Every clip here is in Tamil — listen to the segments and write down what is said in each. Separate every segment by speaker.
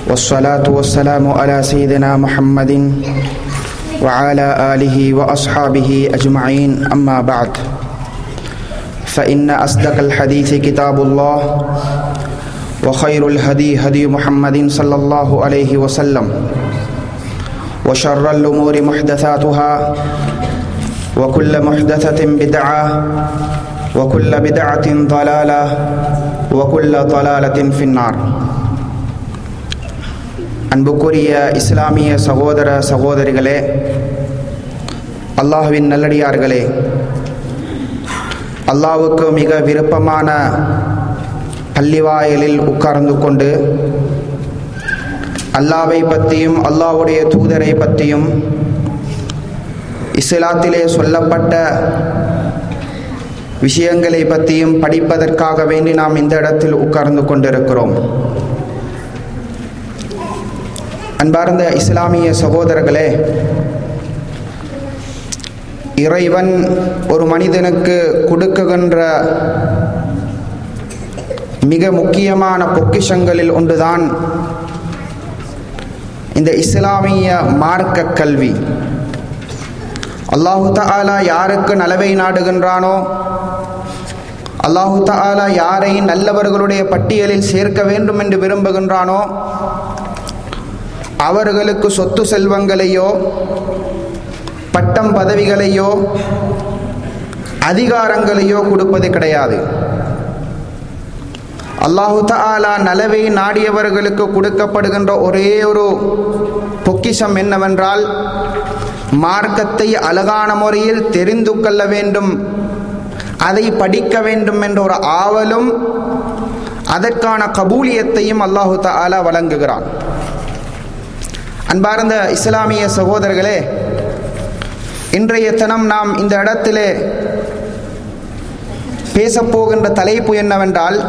Speaker 1: والصلاة والسلام على سيدنا محمد وعلى آله وأصحابه أجمعين أما بعد فإن أصدق الحديث كتاب الله وخير الهدي هدي محمد صلى الله عليه وسلم وشر الأمور محدثاتها وكل محدثة بدعة وكل بدعة ضلالة وكل ضلالة في النار அன்புக்குரிய இஸ்லாமிய சகோதர சகோதரிகளே அல்லாஹுவின் நல்லடியார்களே அல்லாவுக்கு மிக விருப்பமான பள்ளிவாயலில் உட்கார்ந்து கொண்டு அல்லாவை பற்றியும் அல்லாவுடைய தூதரை பற்றியும் இஸ்லாத்திலே சொல்லப்பட்ட விஷயங்களை பற்றியும் படிப்பதற்காக வேண்டி நாம் இந்த இடத்தில் உட்கார்ந்து கொண்டிருக்கிறோம் அன்பார்ந்த இஸ்லாமிய சகோதரர்களே இறைவன் ஒரு மனிதனுக்கு கொடுக்குகின்ற மிக முக்கியமான பொக்கிஷங்களில் ஒன்றுதான் இந்த இஸ்லாமிய மார்க்க கல்வி அல்லாஹு தாலா யாருக்கு நலவை நாடுகின்றானோ அல்லாஹு தாலா யாரை நல்லவர்களுடைய பட்டியலில் சேர்க்க வேண்டும் என்று விரும்புகின்றானோ அவர்களுக்கு சொத்து செல்வங்களையோ பட்டம் பதவிகளையோ அதிகாரங்களையோ கொடுப்பது கிடையாது அல்லாஹு தாலா நலவை நாடியவர்களுக்கு கொடுக்கப்படுகின்ற ஒரே ஒரு பொக்கிஷம் என்னவென்றால் மார்க்கத்தை அழகான முறையில் தெரிந்து கொள்ள வேண்டும் அதை படிக்க வேண்டும் என்ற ஒரு ஆவலும் அதற்கான கபூலியத்தையும் அல்லாஹு தாலா வழங்குகிறான் அன்பார்ந்த இஸ்லாமிய சகோதரர்களே இன்றைய தினம் நாம் இந்த இடத்திலே பேசப்போகின்ற தலைப்பு என்னவென்றால்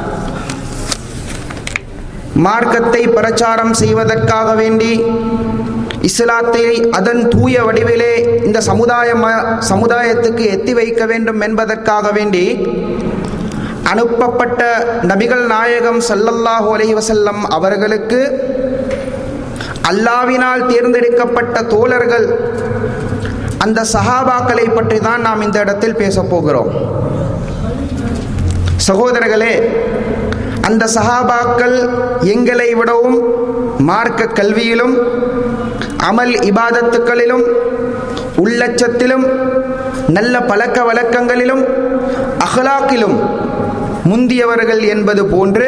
Speaker 1: மார்க்கத்தை பிரச்சாரம் செய்வதற்காக வேண்டி இஸ்லாத்தை அதன் தூய வடிவிலே இந்த சமுதாய சமுதாயத்துக்கு எத்தி வைக்க வேண்டும் என்பதற்காக வேண்டி அனுப்பப்பட்ட நபிகள் நாயகம் சல்லல்லாஹு அலஹி வசல்லம் அவர்களுக்கு அல்லாவினால் தேர்ந்தெடுக்கப்பட்ட தோழர்கள் அந்த சஹாபாக்களை பற்றி தான் நாம் இந்த இடத்தில் பேசப் போகிறோம் சகோதரர்களே அந்த சஹாபாக்கள் எங்களை விடவும் மார்க்க கல்வியிலும் அமல் இபாதத்துக்களிலும் உள்ளச்சத்திலும் நல்ல பழக்க வழக்கங்களிலும் அஹ்லாக்கிலும் முந்தியவர்கள் என்பது போன்று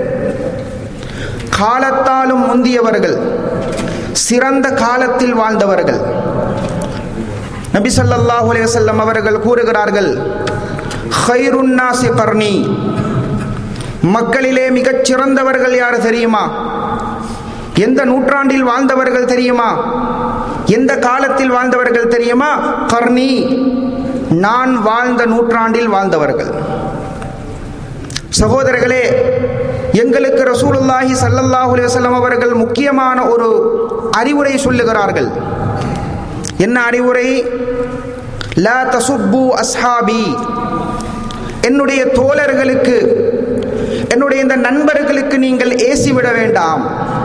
Speaker 1: காலத்தாலும் முந்தியவர்கள் சிறந்த காலத்தில் வாழ்ந்தவர்கள் நபி சல்லாஹூ அலைவசல்லம் அவர்கள் கூறுகிறார்கள் ஹைருன்னாசி கர்ணி மக்களிலே மிகச் சிறந்தவர்கள் யார் தெரியுமா எந்த நூற்றாண்டில் வாழ்ந்தவர்கள் தெரியுமா எந்த காலத்தில் வாழ்ந்தவர்கள் தெரியுமா கர்ணி நான் வாழ்ந்த நூற்றாண்டில் வாழ்ந்தவர்கள் சகோதரர்களே எங்களுக்கு ரசூலுல்லாஹி சல்லல்லாஹு அலுவலம் அவர்கள் முக்கியமான ஒரு அறிவுரை சொல்லுகிறார்கள் என்ன அறிவுரை லா தசுப்பு அஸ்ஹாபி என்னுடைய தோழர்களுக்கு என்னுடைய இந்த நண்பர்களுக்கு நீங்கள் ஏசி விட வேண்டாம்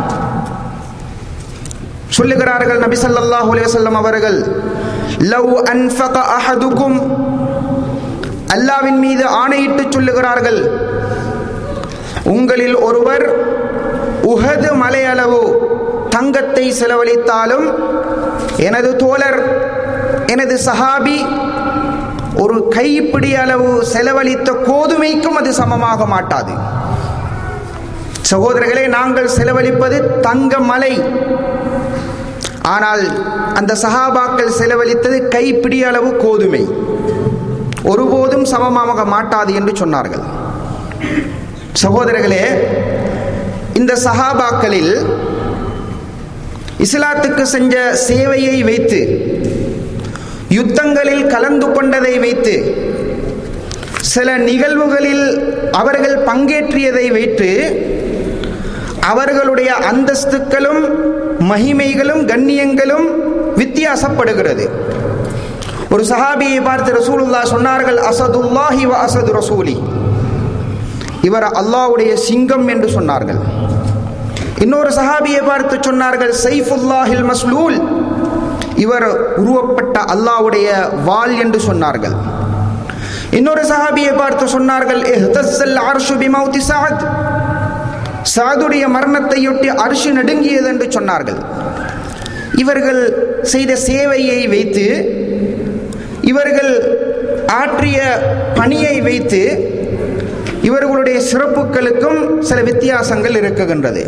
Speaker 1: சொல்லுகிறார்கள் நபி சல்லாஹூ அலுவலம் அவர்கள் லவ் அன்ஃபக அஹதுக்கும் அல்லாவின் மீது ஆணையிட்டு சொல்லுகிறார்கள் உங்களில் ஒருவர் உகது மலையளவு தங்கத்தை செலவழித்தாலும் எனது தோழர் எனது சஹாபி ஒரு கைப்பிடி அளவு செலவழித்த கோதுமைக்கும் அது சமமாக மாட்டாது சகோதரர்களே நாங்கள் செலவழிப்பது தங்க மலை ஆனால் அந்த சஹாபாக்கள் செலவழித்தது கைப்பிடி அளவு கோதுமை ஒருபோதும் சமமாக மாட்டாது என்று சொன்னார்கள் சகோதரர்களே இந்த சஹாபாக்களில் இஸ்லாத்துக்கு செஞ்ச சேவையை வைத்து யுத்தங்களில் கலந்து கொண்டதை வைத்து சில நிகழ்வுகளில் அவர்கள் பங்கேற்றியதை வைத்து அவர்களுடைய அந்தஸ்துக்களும் மகிமைகளும் கண்ணியங்களும் வித்தியாசப்படுகிறது ஒரு சஹாபியை பார்த்து ரசூலுல்லா சொன்னார்கள் அசதுல்லாஹி வ அசது ரசூலி இவர் அல்லாஹ்வுடைய சிங்கம் என்று சொன்னார்கள் இன்னொரு சஹாபியை பார்த்து சொன்னார்கள் சைஃபுல்லாஹில் மஸ்லூல் இவர் உருவப்பட்ட அல்லாஹ்வுடைய வாள் என்று சொன்னார்கள் இன்னொரு சஹாபியை பார்த்து சொன்னார்கள் இஹ்தஸ்ஸல் அர்ஷு பிமௌதி சஅத் சாதுடைய மரணத்தையொட்டி அரிசி நடுங்கியது என்று சொன்னார்கள் இவர்கள் செய்த சேவையை வைத்து இவர்கள் ஆற்றிய பணியை வைத்து இவர்களுடைய சிறப்புகளுக்கும் சில வித்தியாசங்கள் இருக்குகின்றது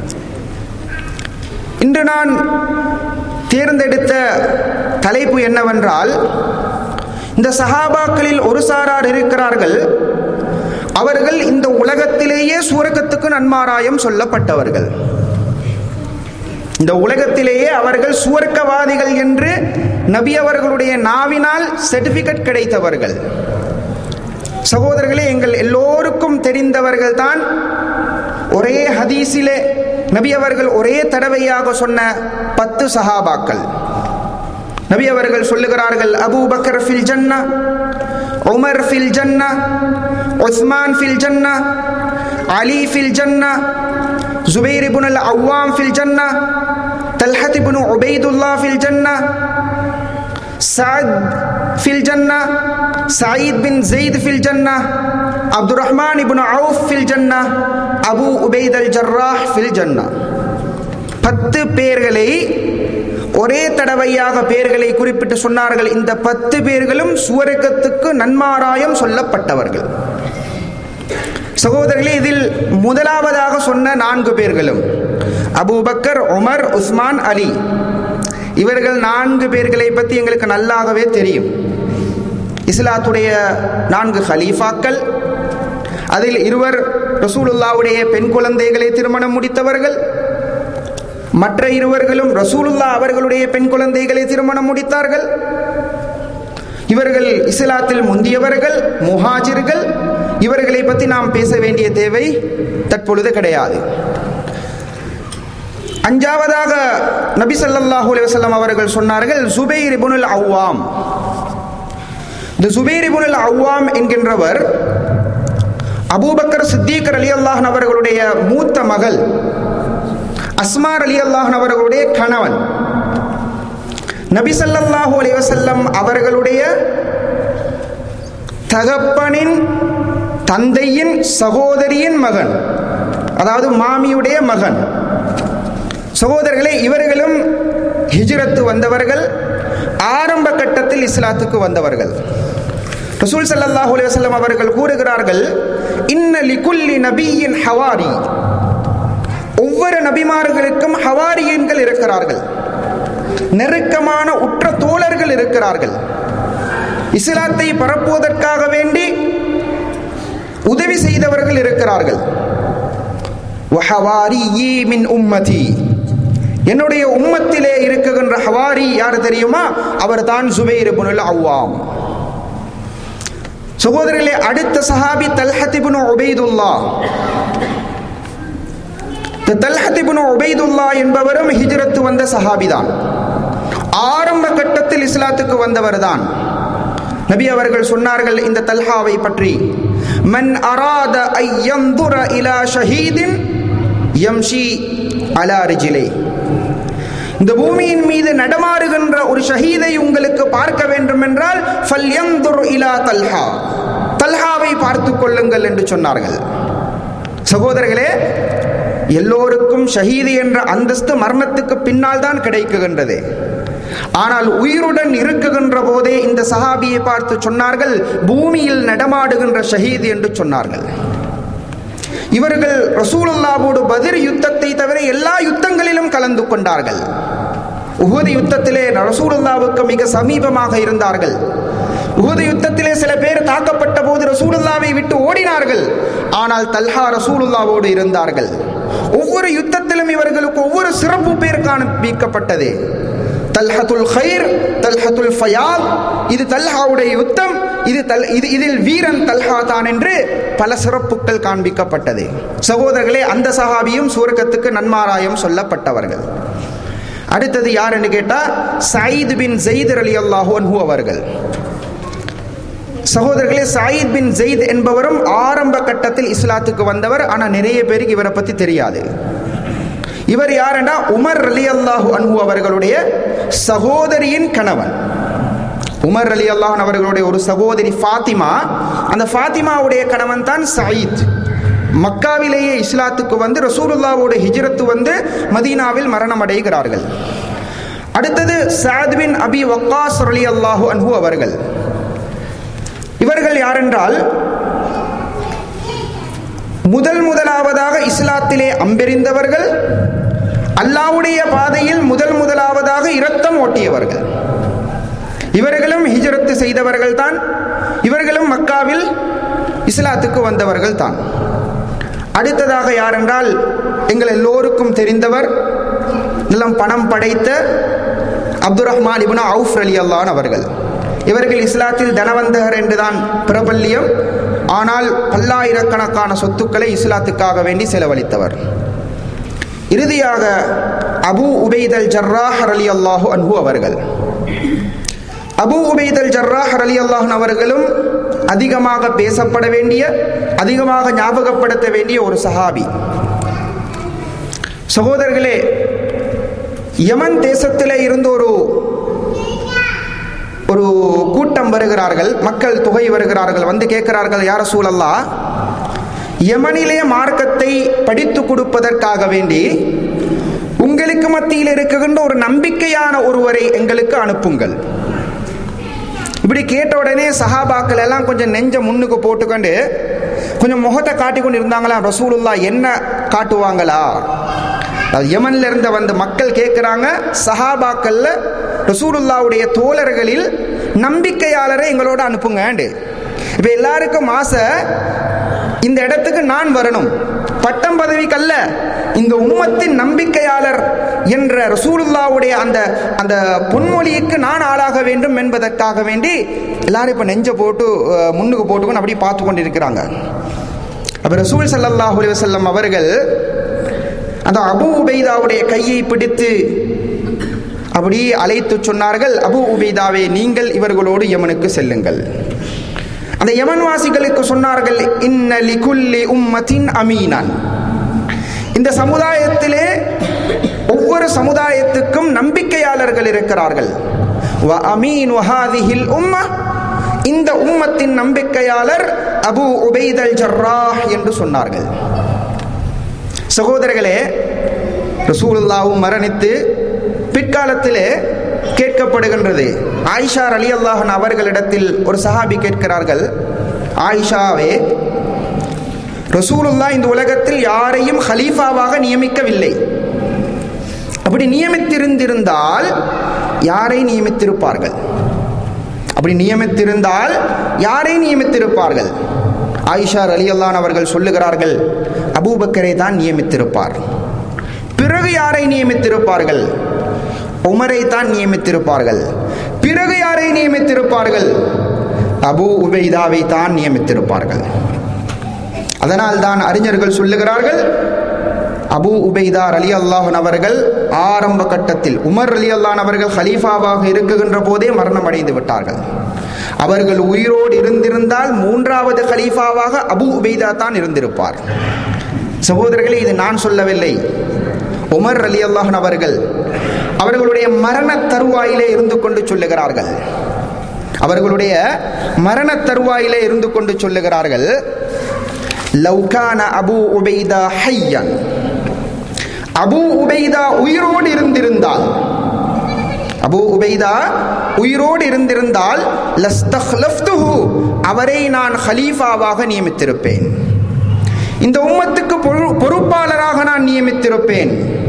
Speaker 1: இன்று நான் தேர்ந்தெடுத்த தலைப்பு என்னவென்றால் இந்த சஹாபாக்களில் ஒரு சாரார் இருக்கிறார்கள் அவர்கள் இந்த உலகத்திலேயே சூரகத்துக்கு நன்மாராயம் சொல்லப்பட்டவர்கள் இந்த உலகத்திலேயே அவர்கள் சுவர்க்கவாதிகள் என்று நபி அவர்களுடைய நாவினால் சர்டிபிகேட் கிடைத்தவர்கள் சகோதரர்களே எங்கள் எல்லோருக்கும் தெரிந்தவர்கள் தான் ஒரே ஹதீஸிலே நபி அவர்கள் ஒரே தடவையாக சொன்ன பத்து சஹாபாக்கள் நபி அவர்கள் சொல்லுகிறார்கள் அபூ பக்கர் ஃபில் ஜன்னா உமர் ஃபில் ஜன்னா உஸ்மான் ஃபில் ஜன்னா அலி ஃபில் ஜன்னா ஜுபைர் இப்னு அல் அவ்வாம் ஃபில் ஜன்னா தல்ஹத் இப்னு உபைதுல்லா ஃபில் ஜன்னா سعد في الجنة سعيد بن زيد في الجنة عبد الرحمن بن عوف في الجنة أبو عبيد الجراح في الجنة பத்து பேர்களை ஒரே தடவையாக பேர்களை குறிப்பிட்டு சொன்னார்கள் இந்த பத்து பேர்களும் சுவர்க்கத்துக்கு நன்மாராயம் சொல்லப்பட்டவர்கள் சகோதரர்களே இதில் முதலாவதாக சொன்ன நான்கு பேர்களும் அபூபக்கர் உமர் உஸ்மான் அலி இவர்கள் நான்கு பேர்களை பற்றி எங்களுக்கு நல்லாகவே தெரியும் இஸ்லாத்துடைய நான்கு ஹலீஃபாக்கள் அதில் இருவர் ரசூலுல்லாவுடைய பெண் குழந்தைகளை திருமணம் முடித்தவர்கள் மற்ற இருவர்களும் ரசூலுல்லா அவர்களுடைய பெண் குழந்தைகளை திருமணம் முடித்தார்கள் இவர்கள் இஸ்லாத்தில் முந்தியவர்கள் முஹாஜிர்கள் இவர்களை பற்றி நாம் பேச வேண்டிய தேவை தற்பொழுது கிடையாது அஞ்சாவதாக நபி ஸல்லல்லாஹு அலைஹி வஸல்லம் அவர்கள் சொன்னார்கள் சுபைர் இப்னுல் அவ்வாம் இந்த சுபைர் இப்னுல் அவ்வாம் என்கின்றவர் அபூபக்கர் சித்திகர் அலி அல்லாஹன் அவர்களுடைய மூத்த மகள் அஸ்மார் அலி அல்லாஹன் அவர்களுடைய கணவன் நபி ஸல்லல்லாஹு அலைஹி வஸல்லம் அவர்களுடைய தகப்பனின் தந்தையின் சகோதரியின் மகன் அதாவது மாமியுடைய மகன் சகோதரர்களே இவர்களும் ஹிஜ்ரத்து வந்தவர்கள் ஆரம்ப கட்டத்தில் இஸ்லாத்துக்கு வந்தவர்கள் ரசூல் ஸல்லல்லாஹு அலைஹி வஸல்லம் அவர்கள் கூறுகிறார்கள் இன்ன லிகுல்லி நபியின் ஹவாரி ஒவ்வொரு நபிமார்களுக்கும் ஹவாரியன்கள் இருக்கிறார்கள் நெருக்கமான உற்ற தோழர்கள் இருக்கிறார்கள் இஸ்லாத்தை பரப்புவதற்காக வேண்டி உதவி செய்தவர்கள் இருக்கிறார்கள் வஹவாரியி மின் உம்மதி என்னுடைய உம்மத்திலே இருக்குகின்ற ஹவாரி யார் தெரியுமா அவர் தான் சுபைர் இப்னுல் அவ்வாம் சகோதரர்களே அடுத்த சஹாபி தல்ஹத் இப்னு உபைதுல்லா இந்த தல்ஹத் இப்னு உபைதுல்லா என்பவரும் ஹிஜ்ரத்து வந்த சஹாபி தான் ஆரம்ப கட்டத்தில் இஸ்லாத்துக்கு வந்தவர் தான் நபி அவர்கள் சொன்னார்கள் இந்த தல்ஹாவை பற்றி மன் அராத ஐயந்துர இலா ஷஹீதின் யம்ஷி அலா ரிஜிலே இந்த பூமியின் மீது நடமாறுகின்ற ஒரு ஷஹீதை உங்களுக்கு பார்க்க வேண்டும் என்றால் ஃபல்யந்துர் இலா தல்ஹா தல்ஹாவை பார்த்து கொள்ளுங்கள் என்று சொன்னார்கள் சகோதரர்களே எல்லோருக்கும் ஷஹீது என்ற அந்தஸ்து மரணத்துக்கு பின்னால் தான் கிடைக்குகின்றது ஆனால் உயிருடன் இருக்குகின்ற போதே இந்த சஹாபியை பார்த்து சொன்னார்கள் பூமியில் நடமாடுகின்ற ஷஹீத் என்று சொன்னார்கள் இவர்கள் ரசூலுல்லாவோடு பதிர் யுத்தத்தை தவிர எல்லா யுத்தங்களிலும் கலந்து கொண்டார்கள் உஹது யுத்தத்திலே ரசூலுல்லாவுக்கு மிக சமீபமாக இருந்தார்கள் உஹது யுத்தத்திலே சில பேர் தாக்கப்பட்ட போது ரசூலுல்லாவை விட்டு ஓடினார்கள் ஆனால் தல்ஹா ரசூலுல்லாவோடு இருந்தார்கள் ஒவ்வொரு யுத்தத்திலும் இவர்களுக்கு ஒவ்வொரு சிறப்பு பேர் காண்பிக்கப்பட்டது தல்ஹத்துல் ஹைர் தல்ஹத்துல் ஃபயால் இது தல்ஹாவுடைய யுத்தம் இது தல் இது இதில் வீரன் தல்ஹா தான் என்று பல சிறப்புகள் காண்பிக்கப்பட்டது சகோதரர்களே அந்த சஹாபியும் சூரகத்துக்கு நன்மாராயம் சொல்லப்பட்டவர்கள் அடுத்தது யார் என்று கேட்டா சயீத் பின் ஜெயித் அலி அல்லாஹு அவர்கள் சகோதரர்களே சயீத் பின் ஜெயித் என்பவரும் ஆரம்ப கட்டத்தில் இஸ்லாத்துக்கு வந்தவர் ஆனால் நிறைய பேருக்கு இவரை பற்றி தெரியாது இவர் யாரென்றா உமர் அலி அல்லாஹு அன்ஹு அவர்களுடைய சகோதரியின் கணவன் உமர் அலி அல்லாஹன் அவர்களுடைய ஒரு சகோதரி ஃபாத்திமா அந்த ஃபாத்திமாவுடைய கணவன் தான் சயீத் மக்காவிலேயே இஸ்லாத்துக்கு வந்து ரசூலுல்லாவோட ஹிஜ்ரத்து வந்து மதீனாவில் மரணம் அடைகிறார்கள் அடுத்தது சாத் பின் அபி வக்காஸ் அலி அல்லாஹு அன்ஹு அவர்கள் இவர்கள் யாரென்றால் முதல் முதலாவதாக இஸ்லாத்திலே அம்பெறிந்தவர்கள் அல்லாவுடைய பாதையில் முதல் முதலாவதாக இரத்தம் ஓட்டியவர்கள் இவர்களும் ஹிஜரத்து செய்தவர்கள் தான் இவர்களும் மக்காவில் இஸ்லாத்துக்கு வந்தவர்கள் தான் அடுத்ததாக யாரென்றால் எங்கள் எல்லோருக்கும் தெரிந்தவர் நிலம் பணம் படைத்த அப்துல் ரஹ்மான் இபுனா அவுஃப் அலி அல்லான் அவர்கள் இவர்கள் இஸ்லாத்தில் தனவந்தகர் என்றுதான் பிரபல்யம் ஆனால் பல்லாயிரக்கணக்கான சொத்துக்களை இஸ்லாத்துக்காக வேண்டி செலவழித்தவர் இறுதியாக அபு உபைதல் ஜர்ராஹ் அலி அல்லாஹு அன்ஹு அவர்கள் அபு உபைதல் ஜர்ராஹ் அலி அல்லாஹன் அவர்களும் அதிகமாக பேசப்பட வேண்டிய அதிகமாக ஞாபகப்படுத்த வேண்டிய ஒரு சஹாபி சகோதரர்களே யமன் தேசத்திலே இருந்து ஒரு ஒரு கூட்டம் வருகிறார்கள் மக்கள் தொகை வருகிறார்கள் வந்து கேட்கிறார்கள் யார சூழல்லா யமனிலே மார்க்கத்தை படித்து கொடுப்பதற்காக வேண்டி உங்களுக்கு மத்தியில் இருக்குகின்ற ஒரு நம்பிக்கையான ஒருவரை எங்களுக்கு அனுப்புங்கள் இப்படி கேட்ட உடனே சஹாபாக்கள் எல்லாம் கொஞ்சம் நெஞ்ச முன்னுக்கு போட்டுக்கொண்டு கொஞ்சம் முகத்தை காட்டிக்கொண்டு இருந்தாங்களா ரசூலுல்லா என்ன காட்டுவாங்களா அது யமன்ல இருந்த வந்த மக்கள் கேட்குறாங்க சஹாபாக்கள்ல ரசூலுல்லாவுடைய தோழர்களில் நம்பிக்கையாளரை எங்களோட அனுப்புங்கண்டு இப்போ எல்லாருக்கும் ஆசை இந்த இடத்துக்கு நான் வரணும் பட்டம் பதவிக்கல்ல இந்த உம்மத்தின் நம்பிக்கையாளர் என்ற ரசூலுல்லாவுடைய அந்த அந்த பொன்மொழிக்கு நான் ஆளாக வேண்டும் என்பதற்காக வேண்டி எல்லாரும் இப்போ நெஞ்ச போட்டு அஹ், முன்னுக்கு போட்டுக்கொண்டு அப்படியே பார்த்து கொண்டு இருக்கிறாங்க அப்போ ரசூல் ஸல்லல்லாஹு அலைஹி வஸல்லம் அவர்கள் அந்த அபு உபைதாவுடைய கையை பிடித்து அப்படியே அழைத்து சொன்னார்கள் அபு உபைதாவே நீங்கள் இவர்களோடு யமனுக்கு செல்லுங்கள் அந்த யமன்வாசிகளுக்கு சொன்னார்கள் இன்ன லிகுல்லி உம்மத்தின் அமீனான் இந்த சமுதாயத்திலே ஒவ்வொரு சமுதாயத்துக்கும் நம்பிக்கையாளர்கள் இருக்கிறார்கள் வ அமீன் வஹாதிஹில் உம்ம இந்த உம்மத்தின் நம்பிக்கையாளர் அபு உபைதல் ஜர்ராஹ் என்று சொன்னார்கள் சகோதரர்களே ரசூலுல்லாவும் மரணித்து பிற்காலத்திலே கேட்கப்படுகின்றது ஆயிஷா அலி அல்லாஹன் அவர்களிடத்தில் ஒரு சஹாபி கேட்கிறார்கள் ஆயிஷாவே ரசூலுல்லா இந்த உலகத்தில் யாரையும் ஹலீஃபாவாக நியமிக்கவில்லை அப்படி நியமித்திருந்திருந்தால் யாரை நியமித்திருப்பார்கள் அப்படி நியமித்திருந்தால் யாரை நியமித்திருப்பார்கள் ஆயிஷா அலி அல்லான் அவர்கள் சொல்லுகிறார்கள் அபூபக்கரை தான் நியமித்திருப்பார் பிறகு யாரை நியமித்திருப்பார்கள் உமரை தான் நியமித்திருப்பார்கள் பிறகு யாரை நியமித்திருப்பார்கள் அபு உபைதாவை தான் நியமித்திருப்பார்கள் அதனால் தான் அறிஞர்கள் சொல்லுகிறார்கள் அபு உபைதார் அலி அல்லாஹன் அவர்கள் ஆரம்ப கட்டத்தில் உமர் அலி அல்லான் அவர்கள் ஹலீஃபாவாக இருக்குகின்ற போதே மரணம் அடைந்து விட்டார்கள் அவர்கள் உயிரோடு இருந்திருந்தால் மூன்றாவது ஹலீஃபாவாக அபு உபைதா தான் இருந்திருப்பார் சகோதரர்களே இது நான் சொல்லவில்லை உமர் அலி அல்லாஹன் அவர்கள் அவர்களுடைய மரண தருவாயிலே இருந்து கொண்டு சொல்லுகிறார்கள் அவர்களுடைய மரண தருவாயிலே இருந்து கொண்டு சொல்லுகிறார்கள் லவ்கான அபு உபைதா ஹையன் அபு உபைதா உயிரோடு இருந்திருந்தால் அபு உபைதா உயிரோடு இருந்திருந்தால் லஸ்தஹ்லஃப்துஹு அவரை நான் ஹலீஃபாவாக நியமித்திருப்பேன் இந்த உம்மத்துக்கு பொறு- பொறுப்பாளராக நான் நியமித்திருப்பேன்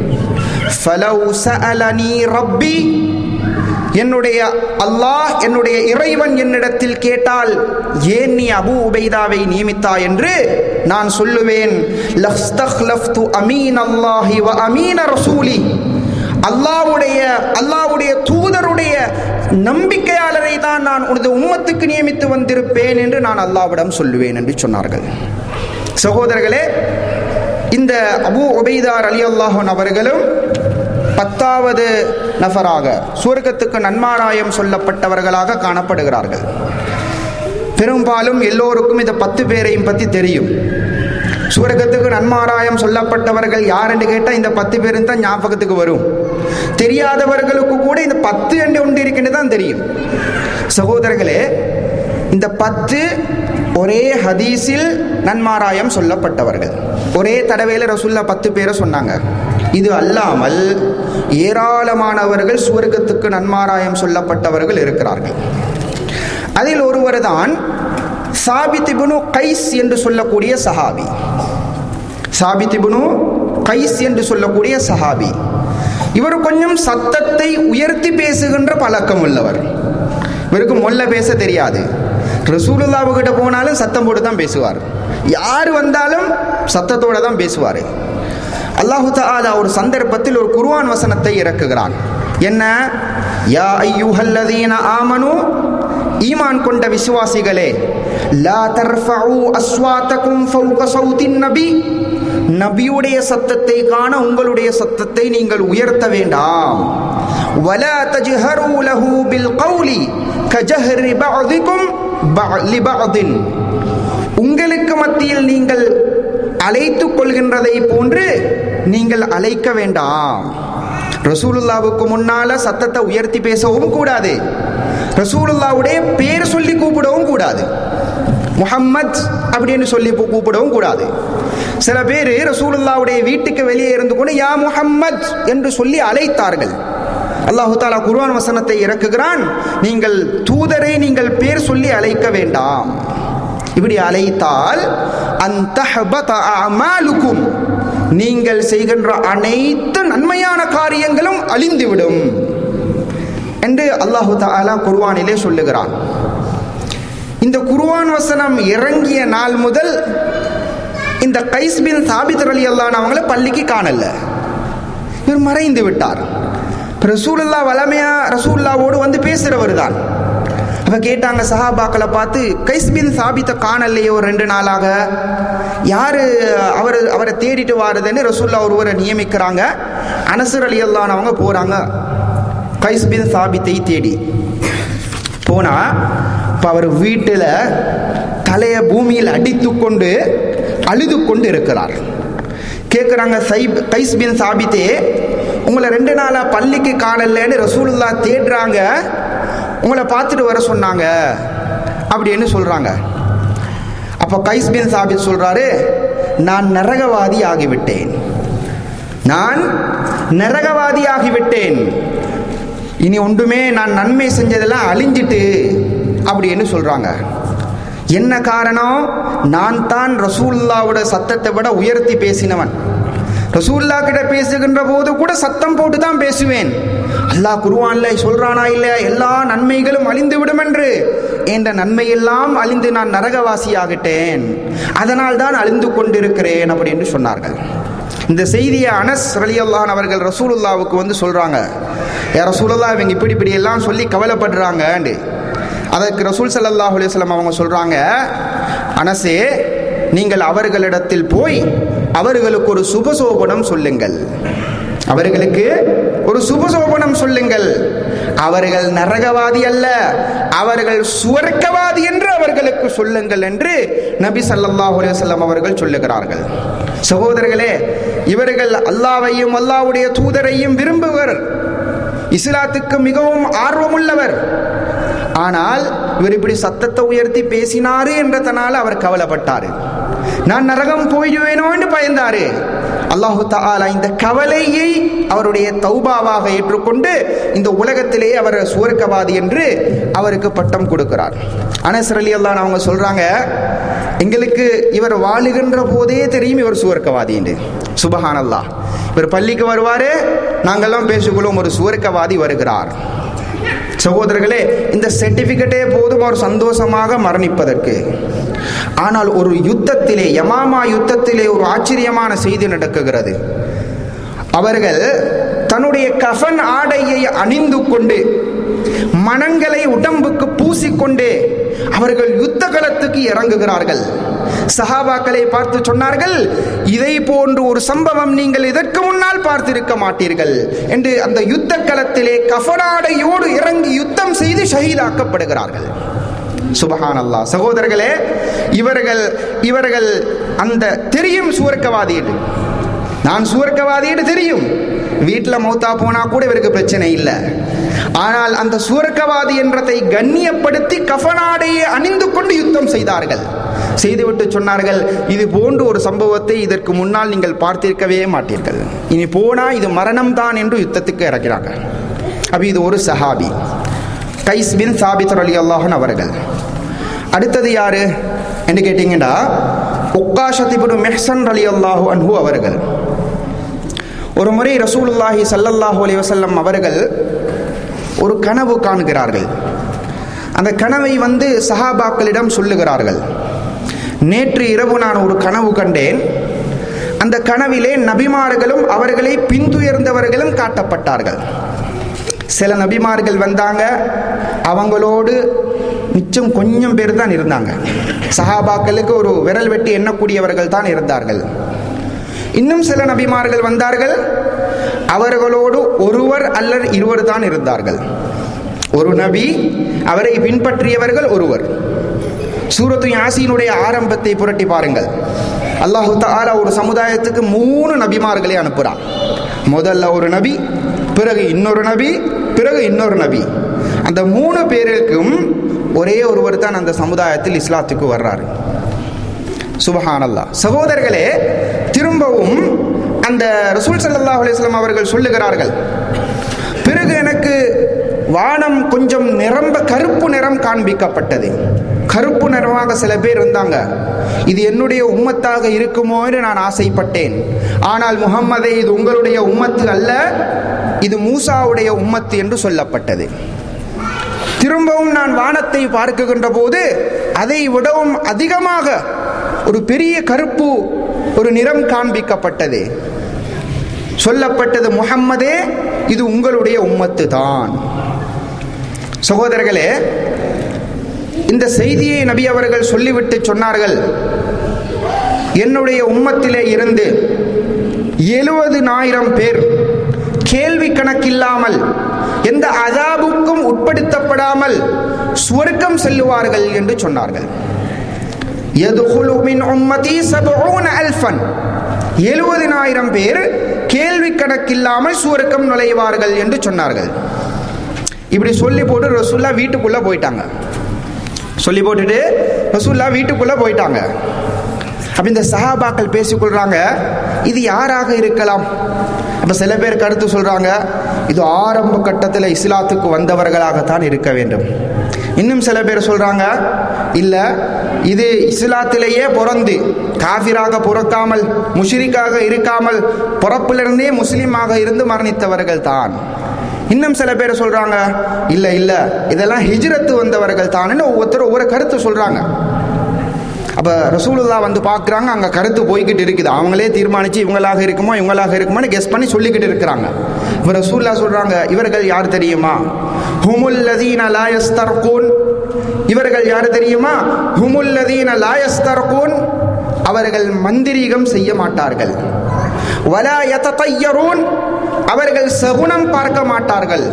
Speaker 1: ஃபலவ் சஅலனி ரப்பி என்னுடைய அல்லாஹ் என்னுடைய இறைவன் என்னிடத்தில் கேட்டால் ஏன் நீ அபு உபைதாவை நியமித்தாய் என்று நான் சொல்லுவேன் லஸ்தஹ்லஃப்து அமீன் அல்லாஹி வ அமீன ரசூலி அல்லாஹ்வுடைய அல்லாஹ்வுடைய தூதருடைய நம்பிக்கையாளரை தான் நான் உனது உம்மத்துக்கு நியமித்து வந்திருப்பேன் என்று நான் அல்லாஹ்விடம் சொல்லுவேன் என்று சொன்னார்கள் சகோதரர்களே இந்த அபு உபைதார் அலி அல்லாஹன் அவர்களும் பத்தாவது நபராக சுவர்க்கத்துக்கு நன்மாராயம் சொல்லப்பட்டவர்களாக காணப்படுகிறார்கள் பெரும்பாலும் எல்லோருக்கும் இந்த பத்து பேரையும் பற்றி தெரியும் சுவர்க்கத்துக்கு நன்மாராயம் சொல்லப்பட்டவர்கள் யார் என்று கேட்டால் இந்த பத்து பேரும் தான் ஞாபகத்துக்கு வரும் தெரியாதவர்களுக்கு கூட இந்த பத்து என்று ஒன்று இருக்கின்றது தான் தெரியும் சகோதரர்களே இந்த பத்து ஒரே ஹதீஸில் நன்மாராயம் சொல்லப்பட்டவர்கள் ஒரே தடவையில் ரசுல்லா பத்து பேரை சொன்னாங்க இது அல்லாமல் ஏராளமானவர்கள் சுவர்க்கத்துக்கு நன்மாராயம் சொல்லப்பட்டவர்கள் இருக்கிறார்கள் அதில் ஒருவர் தான் சாபித்திபுனு கைஸ் என்று சொல்லக்கூடிய சஹாபி சாபித்திபுனு கைஸ் என்று சொல்லக்கூடிய சஹாபி இவர் கொஞ்சம் சத்தத்தை உயர்த்தி பேசுகின்ற பழக்கம் உள்ளவர் இவருக்கு மொல்ல பேச தெரியாது ரசூலுல்லாவுக்கிட்ட போனாலும் சத்தம் போட்டு தான் பேசுவார் யார் வந்தாலும் சத்தத்தோட தான் பேசுவார் அல்லாஹு தாலா ஒரு சந்தர்ப்பத்தில் ஒரு குர்ஆன் வசனத்தை இறக்குகிறான் என்ன யா ஐயுஹல்லதீன ஆமனு ஈமான் கொண்ட விசுவாசிகளே லா தர்ஃபஉ அஸ்வாத்தகும் ஃபௌக சௌத்தின் நபி நபியுடைய சத்தத்தை காண உங்களுடைய சத்தத்தை நீங்கள் உயர்த்த வேண்டாம் வலா தஜ்ஹரு லஹு பில் கௌலி கஜஹரி பஅதிக்கும் லிபஅதின் உங்களுக்கு மத்தியில் நீங்கள் அழைத்துக் கொள்கின்றதை போன்று நீங்கள் அழைக்க வேண்டாம் ரசூலுல்லாவுக்கு முன்னால சத்தத்தை உயர்த்தி பேசவும் கூடாது ரசூலுல்லாவுடைய பேர் சொல்லி கூப்பிடவும் கூடாது முஹம்மத் அப்படின்னு சொல்லி கூப்பிடவும் கூடாது சில பேர் ரசூலுல்லாவுடைய வீட்டுக்கு வெளியே இருந்து கொண்டு யா முஹம்மத் என்று சொல்லி அழைத்தார்கள் அல்லாஹு தாலா குர்ஆன் வசனத்தை இறக்குகிறான் நீங்கள் தூதரை நீங்கள் பேர் சொல்லி அழைக்க வேண்டாம் இப்படி அழைத்தால் அந்த அமாலுக்கும் நீங்கள் செய்கின்ற அனைத்து நன்மையான காரியங்களும் அழிந்துவிடும் என்று அல்லாஹு தாலா குர்வானிலே சொல்லுகிறான் இந்த குர்வான் வசனம் இறங்கிய நாள் முதல் இந்த கைஸ் பின் சாபித் அலி அல்லான் அவங்கள பள்ளிக்கு காணல இவர் மறைந்து விட்டார் ரசூலுல்லா வளமையா ரசூல்லாவோடு வந்து பேசுறவர் தான் அப்ப கேட்டாங்க சஹாபாக்களை பார்த்து கைஸ் பின் சாபித்த காணலையே ஒரு ரெண்டு நாளாக யாரு அவர் அவரை தேடிட்டு வாருதுன்னு ரசூல்லா ஒருவரை நியமிக்கிறாங்க அனசர் அலி அல்லானவங்க போறாங்க கைஸ் பின் சாபித்தை தேடி போனா இப்போ அவர் வீட்டில் தலையை பூமியில் அடித்து கொண்டு அழுது கொண்டு இருக்கிறார் கேட்குறாங்க சைப் கைஸ் பின் சாபித்தே உங்களை ரெண்டு நாளாக பள்ளிக்கு காணலன்னு ரசூலுல்லா தேடுறாங்க உங்களை பார்த்துட்டு வர சொன்னாங்க அப்படின்னு சொல்கிறாங்க அப்போ கைஸ் பின் சாபித் சொல்கிறாரு நான் நரகவாதி ஆகிவிட்டேன் நான் நரகவாதி ஆகிவிட்டேன் இனி ஒன்றுமே நான் நன்மை செஞ்சதெல்லாம் அழிஞ்சிட்டு அப்படின்னு சொல்றாங்க என்ன காரணம் நான் தான் ரசூல்லாவோட சத்தத்தை விட உயர்த்தி பேசினவன் ரசூல்லா கிட்ட பேசுகின்ற போது கூட சத்தம் போட்டு தான் பேசுவேன் அல்லாஹ் குருவான்ல சொல்றானா இல்ல எல்லா நன்மைகளும் அழிந்து விடும் என்று என்ற நன்மையெல்லாம் அழிந்து நான் நரகவாசி ஆகிட்டேன் அதனால் தான் அழிந்து கொண்டிருக்கிறேன் அப்படின்னு சொன்னார்கள் இந்த செய்தியை அனஸ் ரலியல்லான் அவர்கள் ரசூலுல்லாவுக்கு வந்து சொல்றாங்க ஏ ரசூலுல்லா இவங்க இப்படி இப்படி எல்லாம் சொல்லி கவலைப்படுறாங்கண்டு அதற்கு ரசூல் சல்லல்லாஹு அலைஹி வஸல்லம் அவங்க சொல்றாங்க அனசே நீங்கள் அவர்களிடத்தில் போய் அவர்களுக்கு ஒரு சுபசோபனம் சொல்லுங்கள் அவர்களுக்கு ஒரு சுபசோபனம் சொல்லுங்கள் அவர்கள் நரகவாதி அல்ல அவர்கள் சுவர்க்கவாதி என்று அவர்களுக்கு சொல்லுங்கள் என்று நபி ஸல்லல்லாஹு அலைஹி வஸல்லம் அவர்கள் சொல்லுகிறார்கள் சகோதரர்களே இவர்கள் அல்லாவையும் அல்லாஹ்வுடைய தூதரையும் விரும்புவர் இஸ்லாத்துக்கு மிகவும் ஆர்வமுள்ளவர் ஆனால் இவர் இப்படி சத்தத்தை உயர்த்தி பேசினாரு என்றதனால அவர் கவலைப்பட்டாரு நான் நரகம் போயிடுவேனோ என்று பயந்தாரு அல்லாஹு தாலா இந்த கவலையை அவருடைய தௌபாவாக ஏற்றுக்கொண்டு இந்த உலகத்திலே அவர் சுவர்க்கவாதி என்று அவருக்கு பட்டம் கொடுக்கிறார் அனஸ் அலி அல்லான் அவங்க சொல்றாங்க எங்களுக்கு இவர் வாழுகின்ற போதே தெரியும் இவர் சுவர்க்கவாதி என்று சுபஹான் அல்லாஹ் இவர் பள்ளிக்கு வருவாரு நாங்கெல்லாம் பேசிக்கொள்ளும் ஒரு சுவர்க்கவாதி வருகிறார் சகோதரர்களே இந்த சர்டிபிகேட்டே போதும் அவர் சந்தோஷமாக மரணிப்பதற்கு ஆனால் ஒரு யுத்தத்திலே யமாமா யுத்தத்திலே ஒரு ஆச்சரியமான செய்தி நடக்குகிறது அவர்கள் தன்னுடைய கஃன் ஆடையை அணிந்து கொண்டு மனங்களை உடம்புக்கு பூசிக்கொண்டு அவர்கள் யுத்த களத்துக்கு இறங்குகிறார்கள் சஹாபாக்களை பார்த்து சொன்னார்கள் இதை போன்று ஒரு சம்பவம் நீங்கள் இதற்கு முன்னால் பார்த்திருக்க மாட்டீர்கள் என்று அந்த யுத்த களத்திலே கஃனாடையோடு இறங்கி யுத்தம் செய்து ஷஹீதாக்கப்படுகிறார்கள் சுபஹான் அல்லாஹ் சகோதரர்களே இவர்கள் இவர்கள் அந்த தெரியும் சுவர்க்கவாதி என்று நான் சுவர்க்கவாதி என்று தெரியும் வீட்டில் மௌத்தா போனா கூட இவருக்கு பிரச்சனை இல்லை ஆனால் அந்த சுவர்க்கவாதி என்றதை கண்ணியப்படுத்தி கஃபனாடையை அணிந்து கொண்டு யுத்தம் செய்தார்கள் செய்துவிட்டு சொன்னார்கள் இது போன்ற ஒரு சம்பவத்தை இதற்கு முன்னால் நீங்கள் பார்த்திருக்கவே மாட்டீர்கள் இனி போனா இது மரணம் தான் என்று யுத்தத்துக்கு இறக்கிறாங்க அப்ப இது ஒரு சஹாபி கைஸ் பின் சாபித் அலி அல்லாஹன் அவர்கள் அடுத்தது யாரு என்று கேட்டீங்கன்னா உக்காஷத்திபுரு மெஹ்சன் அலி அல்லாஹு அன்ஹு அவர்கள் ஒரு முறை ரசூலுல்லாஹி சல்லல்லாஹு அலைஹி வஸல்லம் அவர்கள் ஒரு கனவு காணுகிறார்கள் அந்த கனவை வந்து சஹாபாக்களிடம் சொல்லுகிறார்கள் நேற்று இரவு நான் ஒரு கனவு கண்டேன் அந்த கனவிலே நபிமார்களும் அவர்களை பின்துயர்ந்தவர்களும் காட்டப்பட்டார்கள் சில நபிமார்கள் வந்தாங்க அவங்களோடு மிச்சம் கொஞ்சம் பேர் தான் இருந்தாங்க சஹாபாக்களுக்கு ஒரு விரல் வெட்டி எண்ணக்கூடியவர்கள் தான் இருந்தார்கள் இன்னும் சில நபிமார்கள் வந்தார்கள் அவர்களோடு ஒருவர் அல்லது இருவர் தான் இருந்தார்கள் ஒரு நபி அவரை பின்பற்றியவர்கள் ஒருவர் சூரத்து யாசீனுடைய ஆரம்பத்தை புரட்டி பாருங்கள் அல்லாஹு தாலா ஒரு சமுதாயத்துக்கு மூணு நபிமார்களை அனுப்புகிறான் முதல்ல ஒரு நபி பிறகு இன்னொரு நபி பிறகு இன்னொரு நபி அந்த மூணு பேருக்கும் ஒரே ஒருவர் தான் அந்த சமுதாயத்தில் இஸ்லாத்துக்கு வர்றாரு சுபஹானல்லா சகோதரர்களே திரும்பவும் அந்த ரசூல் சல்லல்லாஹு அலைஹி அவர்கள் சொல்லுகிறார்கள் பிறகு எனக்கு வானம் கொஞ்சம் நிரம்ப கருப்பு நிறம் காண்பிக்கப்பட்டது கருப்பு நிறமாக சில பேர் இருந்தாங்க இது என்னுடைய உம்மத்தாக இருக்குமோ என்று நான் ஆசைப்பட்டேன் ஆனால் முகம்மதே இது உங்களுடைய உம்மத்து அல்ல இது மூசாவுடைய உம்மத்து என்று சொல்லப்பட்டது திரும்பவும் நான் வானத்தை பார்க்குகின்ற போது அதை விடவும் அதிகமாக ஒரு பெரிய கருப்பு ஒரு நிறம் காண்பிக்கப்பட்டது சொல்லப்பட்டது முகம்மதே இது உங்களுடைய உம்மத்து தான் சகோதரர்களே இந்த செய்தியை நபி அவர்கள் சொல்லிவிட்டு சொன்னார்கள் என்னுடைய உம்மத்திலே இருந்து எழுபதுனாயிரம் பேர் கேள்வி கணக்கில்லாமல் எந்த அதாபுக்கும் உட்படுத்தப்படாமல் சுவர்க்கம் செல்லுவார்கள் என்று சொன்னார்கள் எழுபதினாயிரம் பேர் கேள்வி கணக்கில்லாமல் சுவர்க்கம் நுழைவார்கள் என்று சொன்னார்கள் இப்படி சொல்லி போட்டு ரசுல்லா வீட்டுக்குள்ள போயிட்டாங்க சொல்லி போட்டுட்டு ரசூல்லா வீட்டுக்குள்ள போயிட்டாங்க அப்ப இந்த சஹாபாக்கள் பேசிக்கொள்றாங்க இது யாராக இருக்கலாம் அப்ப சில பேர் கருத்து சொல்றாங்க இது ஆரம்ப கட்டத்தில் இஸ்லாத்துக்கு வந்தவர்களாகத்தான் இருக்க வேண்டும் இன்னும் சில பேர் சொல்றாங்க இல்ல இது இஸ்லாத்திலேயே பிறந்து காஃபிராக பிறக்காமல் முஷிரிக்காக இருக்காமல் பிறப்பிலிருந்தே முஸ்லீமாக இருந்து மரணித்தவர்கள் தான் இன்னும் சில பேர் சொல்றாங்க இல்ல இல்ல இதெல்லாம் ஹிஜ்ரத்து வந்தவர்கள் தான் ஒவ்வொருத்தர் ஒவ்வொரு கருத்து சொல்றாங்க அப்ப ரசூலுல்லா வந்து பார்க்குறாங்க அங்க கருத்து போய்கிட்டு இருக்குது அவங்களே தீர்மானிச்சு இவங்களாக இருக்குமோ இவங்களாக இருக்குமோன்னு கெஸ் பண்ணி சொல்லிக்கிட்டு இருக்கிறாங்க இப்ப ரசூல்லா சொல்றாங்க இவர்கள் யார் தெரியுமா ஹுமுல்லதீன லாயஸ்தர்கூன் இவர்கள் யார் தெரியுமா ஹுமுல்லதீன லாயஸ்தர்கூன் அவர்கள் மந்திரீகம் செய்ய மாட்டார்கள் வலா யததையரூன் அவர்கள் சகுனம் பார்க்க மாட்டார்கள்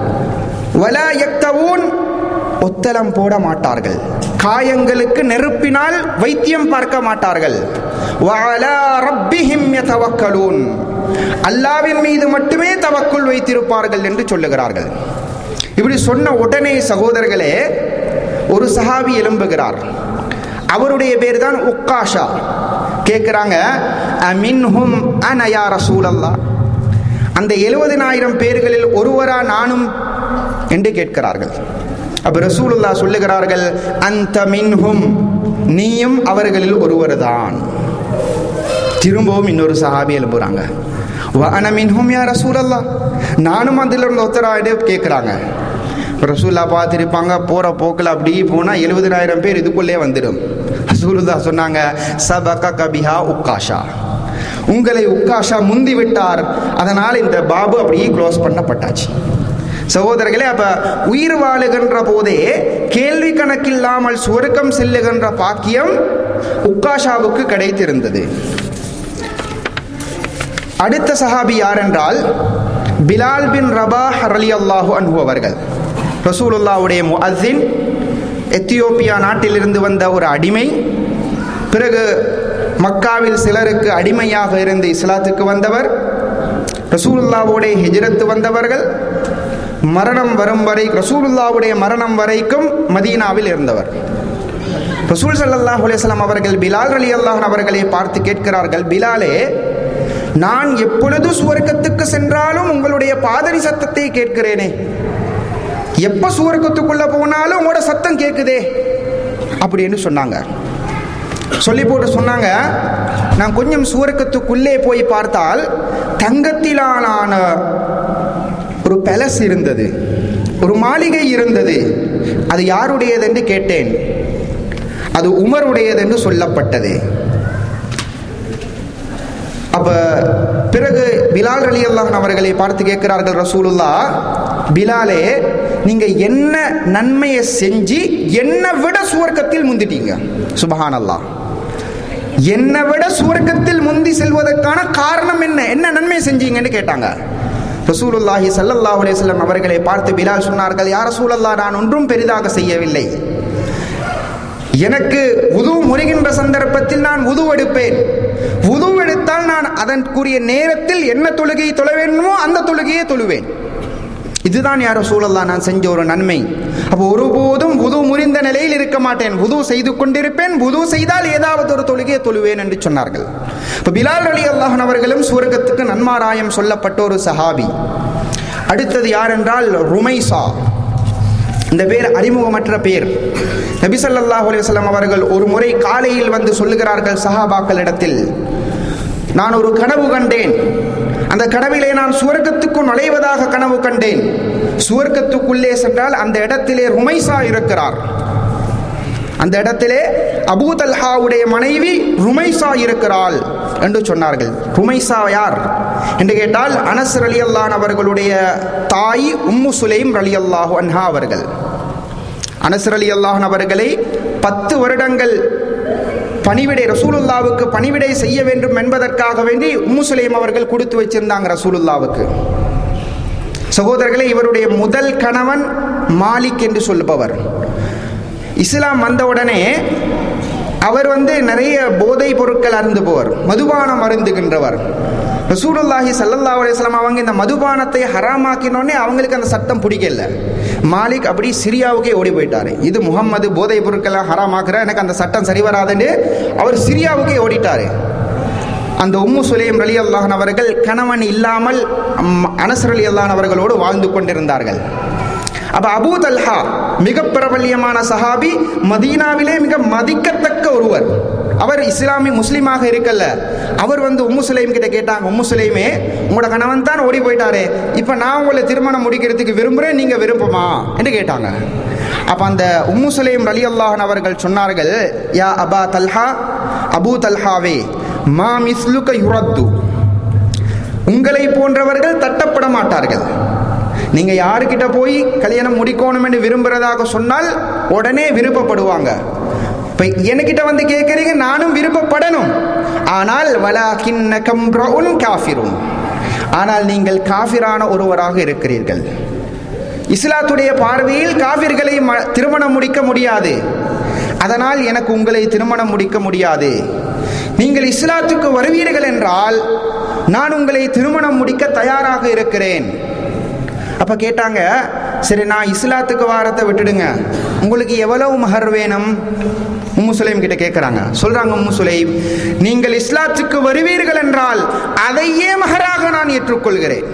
Speaker 1: வலா யக்தவூன் ஒத்தலம் போட மாட்டார்கள் காயங்களுக்கு நெருப்பினால் வைத்தியம் பார்க்க மாட்டார்கள் வஅலா ரப்பிஹிம் யதவக்கலூன் அல்லாவின் மீது மட்டுமே தவக்குள் வைத்திருப்பார்கள் என்று சொல்லுகிறார்கள் இப்படி சொன்ன உடனே சகோதரர்களே ஒரு சஹாபி எழும்புகிறார் அவருடைய பேர் தான் உக்காஷா கேட்கிறாங்க அமின்ஹும் அனயா ரசூலல்லா அந்த எழுபதினாயிரம் பேர்களில் ஒருவரா நானும் என்று கேட்கிறார்கள் அப்ப ரசூலுல்லா சொல்லுகிறார்கள் அந்த மின்ஹும் நீயும் அவர்களில் ஒருவர் தான் திரும்பவும் இன்னொரு சஹாபி எழுப்புறாங்க வன மின்ஹும் யா ரசூலல்லா நானும் அதில் இருந்த ஒத்தராயிடு கேட்குறாங்க ரசூல்லா பார்த்துருப்பாங்க போகிற போக்கில் அப்படி போனால் எழுபதினாயிரம் பேர் இதுக்குள்ளே வந்துடும் ரசூலுல்லா சொன்னாங்க சபக கபிஹா உக்காஷா உங்களை உக்காஷா முந்தி விட்டார் அதனால் இந்த பாபு அப்படியே க்ளோஸ் பண்ணப்பட்டாச்சு சகோதரர்களே அப்ப உயிர் வாழுகின்ற போதே கேள்வி கணக்கில்லாமல் சுவர்க்கம் செல்லுகின்ற பாக்கியம் உக்காஷாவுக்கு கிடைத்திருந்தது அடுத்த சஹாபி யார் என்றால் பிலால் பின் ரபா அலி அல்லாஹு அன்பு அவர்கள் ரசூலுல்லாவுடைய முஅசின் எத்தியோப்பியா நாட்டிலிருந்து வந்த ஒரு அடிமை பிறகு மக்காவில் சிலருக்கு அடிமையாக இருந்து இஸ்லாத்துக்கு வந்தவர் ரசூலுல்லாவுடைய ஹிஜ்ரத்து வந்தவர்கள் மரணம் வரும் வரை ரசூலுல்லாவுடைய மரணம் வரைக்கும் மதீனாவில் இருந்தவர் ரசூல் ஸல்லல்லாஹு அலைஹி வஸல்லம் அவர்கள் பிலால் அலி அல்லாஹ் அவர்களை பார்த்து கேட்கிறார்கள் பிலாலே நான் எப்பொழுது சுவர்க்கத்துக்கு சென்றாலும் உங்களுடைய பாதரி சத்தத்தை கேட்கிறேனே எப்ப சுவர்க்கத்துக்குள்ள போனாலும் உங்களோட சத்தம் கேட்குதே அப்படின்னு சொன்னாங்க சொல்லி போட்டு சொன்னாங்க நான் கொஞ்சம் சுவர்க்கத்துக்குள்ளே போய் பார்த்தால் தங்கத்திலான ஒரு பேலஸ் இருந்தது ஒரு மாளிகை இருந்தது அது யாருடையது என்று கேட்டேன் அது உமருடையது என்று சொல்லப்பட்டது அப்ப பிறகு பிலால் அலி அல்லாஹ் அவர்களை பார்த்து கேட்கிறார்கள் ரசூலுல்லா பிலாலே நீங்க என்ன நன்மையை செஞ்சு என்னை விட சுவர்க்கத்தில் முந்திட்டீங்க சுபஹான் அல்லாஹ் என்னை விட சுவர்க்கத்தில் முந்தி செல்வதற்கான காரணம் என்ன என்ன நன்மை செஞ்சீங்கன்னு கேட்டாங்க ரசூலுல்லாஹி ஸல்லல்லாஹு அலைஹி வஸல்லம் அவர்களை பார்த்து பிலால் சொன்னார்கள் யார் ரசூலல்லாஹ் நான் ஒன்றும் பெரிதாக செய்யவில்லை எனக்கு உது முறிகின்ற சந்தர்ப்பத்தில் நான் உது எடுப்பேன் உது எடுத்தால் நான் அதற்குரிய நேரத்தில் என்ன தொழுகையை தொழ வேண்டுமோ அந்த தொழுகையை தொழுவேன் இதுதான் யாரோ சூழல்லா நான் செஞ்ச ஒரு நன்மை அப்போ ஒருபோதும் புது முறிந்த நிலையில் இருக்க மாட்டேன் புது செய்து கொண்டிருப்பேன் புது செய்தால் ஏதாவது ஒரு தொழுகையை தொழுவேன் என்று சொன்னார்கள் இப்போ பிலால் அலி அல்லாஹன் அவர்களும் சூரகத்துக்கு நன்மாராயம் சொல்லப்பட்ட ஒரு சஹாபி அடுத்தது யார் என்றால் ருமைசா இந்த பேர் அறிமுகமற்ற பேர் நபி ஸல்லல்லாஹு அலைஹி வஸல்லம் அவர்கள் ஒரு முறை காலையில் வந்து சொல்லுகிறார்கள் சஹாபாக்களிடத்தில் நான் ஒரு கனவு கண்டேன் அந்த கனவிலே நான் சுவர்க்கத்துக்கு நுழைவதாக கனவு கண்டேன் சுவர்க்கத்துக்குள்ளே சென்றால் அந்த இடத்திலே ருமைசா இருக்கிறார் அந்த இடத்திலே அபூ தல்ஹாவுடைய மனைவி ருமைசா இருக்கிறாள் என்று சொன்னார்கள் ருமைசா யார் என்று கேட்டால் அனஸ் அலி அல்லான் அவர்களுடைய தாய் உம்மு சுலைம் அலி அல்லாஹு அன்ஹா அவர்கள் அனசர் அலி அல்லாஹன் அவர்களை பத்து வருடங்கள் பணிவிடை ரசூலுல்லாவுக்கு பணிவிடை செய்ய வேண்டும் என்பதற்காக வேண்டி உம்மு சுலைம் அவர்கள் கொடுத்து வச்சிருந்தாங்க ரசூலுல்லாவுக்கு சகோதரர்களே இவருடைய முதல் கணவன் மாலிக் என்று சொல்லுபவர் இஸ்லாம் வந்தவுடனே அவர் வந்து நிறைய போதை பொருட்கள் அருந்துபவர் மதுபானம் அருந்துகின்றவர் ரசூலுல்லாஹி சல்லல்லாஹு அலைஹி வஸல்லம் அவங்க இந்த மதுபானத்தை ஹராமாக்கினோடனே அவங்களுக்கு அந்த சட்டம் பிடிக்கல மாலிக் அப்படி சிரியாவுக்கே ஓடி போயிட்டாரு இது முகம்மது போதை பொருட்களை ஹராமாக்குற எனக்கு அந்த சட்டம் சரி வராதுன்னு அவர் சிரியாவுக்கே ஓடிட்டாரு அந்த உம்மு சுலேம் அலி அல்லாஹன் அவர்கள் கணவன் இல்லாமல் அனசர் அலி அல்லாஹன் அவர்களோடு வாழ்ந்து கொண்டிருந்தார்கள் அப்ப அபூ தல்ஹா மிக பிரபல்யமான சஹாபி மதீனாவிலே மிக மதிக்கத்தக்க ஒருவர் அவர் இஸ்லாமி முஸ்லீமாக இருக்கல்ல அவர் வந்து உம்மு சுலைம் கிட்ட கேட்டாங்க உம்மு சுலைமே உங்களோட கணவன் தான் ஓடி போயிட்டாரு இப்போ நான் உங்களை திருமணம் முடிக்கிறதுக்கு விரும்புகிறேன் நீங்கள் விரும்புமா என்று கேட்டாங்க அப்போ அந்த உம்மு சுலைம் அலி அல்லாஹன் அவர்கள் சொன்னார்கள் யா அபா தல்ஹா அபூ தல்ஹாவே மா மிஸ்லுக யுரத்து உங்களை போன்றவர்கள் தட்டப்பட மாட்டார்கள் நீங்க யாருக்கிட்ட போய் கல்யாணம் முடிக்கணும் என்று விரும்புறதாக சொன்னால் உடனே விருப்பப்படுவாங்க இப்போ என்கிட்ட வந்து கேட்குறீங்க நானும் விருப்பப்படணும் ஆனால் வலாகின்ன கம்ரவுன் காஃபிரும் ஆனால் நீங்கள் காஃபிரான ஒருவராக இருக்கிறீர்கள் இஸ்லாத்துடைய பார்வையில் காஃபிர்களை திருமணம் முடிக்க முடியாது அதனால் எனக்கு உங்களை திருமணம் முடிக்க முடியாது நீங்கள் இஸ்லாத்துக்கு வருவீர்கள் என்றால் நான் உங்களை திருமணம் முடிக்க தயாராக இருக்கிறேன் அப்ப கேட்டாங்க சரி நான் இஸ்லாத்துக்கு வாரத்தை விட்டுடுங்க உங்களுக்கு எவ்வளவு மகர் வேணும் உம்மு சுலைம் கிட்ட கேட்குறாங்க சொல்றாங்க உம்மு சுலைம் நீங்கள் இஸ்லாத்துக்கு வருவீர்கள் என்றால் அதையே மகராக நான் ஏற்றுக்கொள்கிறேன்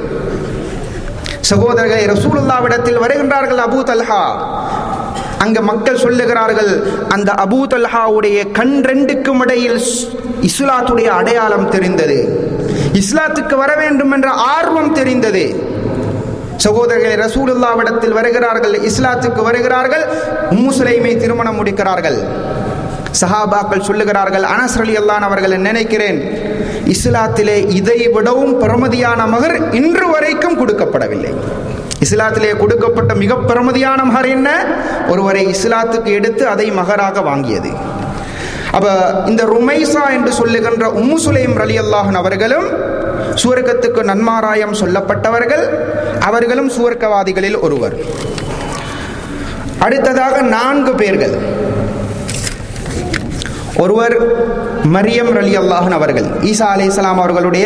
Speaker 1: சகோதரர்களை ரசூலுல்லாவிடத்தில் வருகின்றார்கள் அபூ தல்ஹா அங்க மக்கள் சொல்லுகிறார்கள் அந்த அபூ தல்ஹாவுடைய கண் ரெண்டுக்கும் இடையில் இஸ்லாத்துடைய அடையாளம் தெரிந்தது இஸ்லாத்துக்கு வர வேண்டும் என்ற ஆர்வம் தெரிந்தது சகோதரர்களை ரசூலுல்லாவிடத்தில் வருகிறார்கள் இஸ்லாத்துக்கு வருகிறார்கள் உம்மு சுலைமை திருமணம் முடிக்கிறார்கள் சஹாபாக்கள் சொல்லுகிறார்கள் அனஸ் அலி அல்லான் அவர்கள் நினைக்கிறேன் இஸ்லாத்திலே இதை விடவும் பிரமதியான மகர் இன்று வரைக்கும் கொடுக்கப்படவில்லை இஸ்லாத்திலே கொடுக்கப்பட்ட மிக பிரமதியான மகர் என்ன ஒருவரை இஸ்லாத்துக்கு எடுத்து அதை மகராக வாங்கியது அப்ப இந்த ருமைசா என்று சொல்லுகின்ற உம்மு சுலைம் அலி அல்லாஹன் அவர்களும் சூரகத்துக்கு நன்மாராயம் சொல்லப்பட்டவர்கள் அவர்களும் சூர்க்கவாதிகளில் ஒருவர் அடுத்ததாக நான்கு பேர்கள் ஒருவர் மரியம் ரலி அல்லாஹன் அவர்கள் ஈசா அலை இஸ்லாம் அவர்களுடைய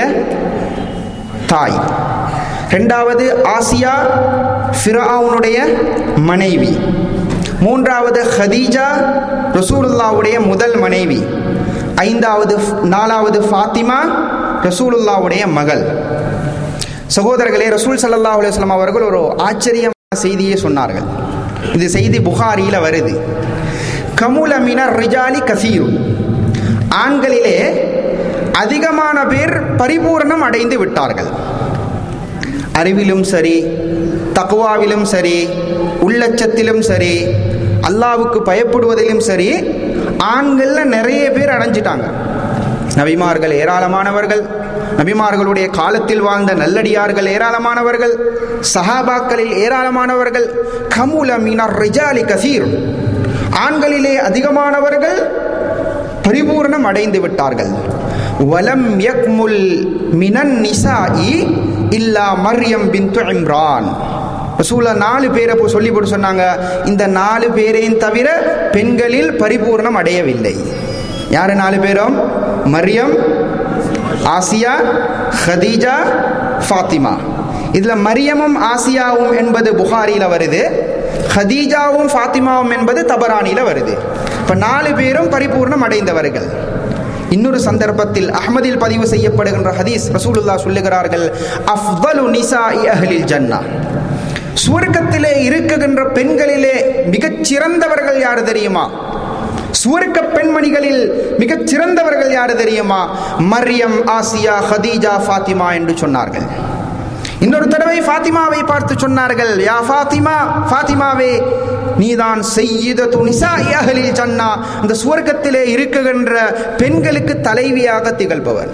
Speaker 1: தாய் ரெண்டாவது ஆசியா ஃபிரவுனுடைய மனைவி மூன்றாவது ஹதீஜா ரசூலுல்லாவுடைய முதல் மனைவி ஐந்தாவது நாலாவது ஃபாத்திமா ரசூலுல்லாவுடைய மகள் சகோதரர்களே ரசூல் சல்லா அலுவலாம் அவர்கள் ஒரு ஆச்சரியமான செய்தியை சொன்னார்கள் இது செய்தி புகாரியில வருது கமுல மினர் ரிஜாலி கசீரு ஆண்களிலே அதிகமான பேர் பரிபூரணம் அடைந்து விட்டார்கள் அறிவிலும் சரி தக்குவாவிலும் சரி உள்ளச்சத்திலும் சரி அல்லாவுக்கு பயப்படுவதிலும் சரி ஆண்கள்ல நிறைய பேர் அடைஞ்சிட்டாங்க நபிமார்கள் ஏராளமானவர்கள் நபிமார்களுடைய காலத்தில் வாழ்ந்த நல்லடியார்கள் ஏராளமானவர்கள் சஹாபாக்களில் ஏராளமானவர்கள் கமுல மினர் ரிஜாலி கசீர் ஆண்களிலே அதிகமானவர்கள் பரிபூர்ணம் அடைந்து விட்டார்கள் வலம் யக்முல் மினன் நிசாஇ இல்லா மரியம் பின்து இம்ரான் ரசூலா நாலு பேரை சொல்லி போட்டு சொன்னாங்க இந்த நாலு பேரையும் தவிர பெண்களில் பரிபூர்ணம் அடையவில்லை யாரு நாலு பேரும் மரியம் ஆசியா ஹதீஜா ஃபாத்திமா இதுல மரியமும் ஆசியாவும் என்பது புகாரியில வருது ஹதீஜாவும் ஃபாத்திமாவும் என்பது தபரானில வருது இப்ப நாலு பேரும் பரிபூர்ணம் அடைந்தவர்கள் இன்னொரு சந்தர்ப்பத்தில் அஹ்மதில் பதிவு செய்யப்படுகின்ற ஹதீஸ் ரசூலுல்லா சொல்லுகிறார்கள் அஃதலு நிசா அஹ்லில் ஜன்னா சுவர்க்கத்திலே இருக்குகின்ற பெண்களிலே மிகச் சிறந்தவர்கள் யார் தெரியுமா சுவர்க்க பெண்மணிகளில் மிகச் சிறந்தவர்கள் யார் தெரியுமா மரியம் ஆசியா ஹதீஜா ஃபாத்திமா என்று சொன்னார்கள் இன்னொரு தடவை ஃபாத்திமாவை பார்த்து சொன்னார்கள் யா ஃபாத்திமா ஃபாத்திமாவே நீதான் செய்யுத துணிசா அகலில் சன்னா இந்த சுவர்க்கத்திலே இருக்குகின்ற பெண்களுக்கு தலைவியாக திகழ்பவர்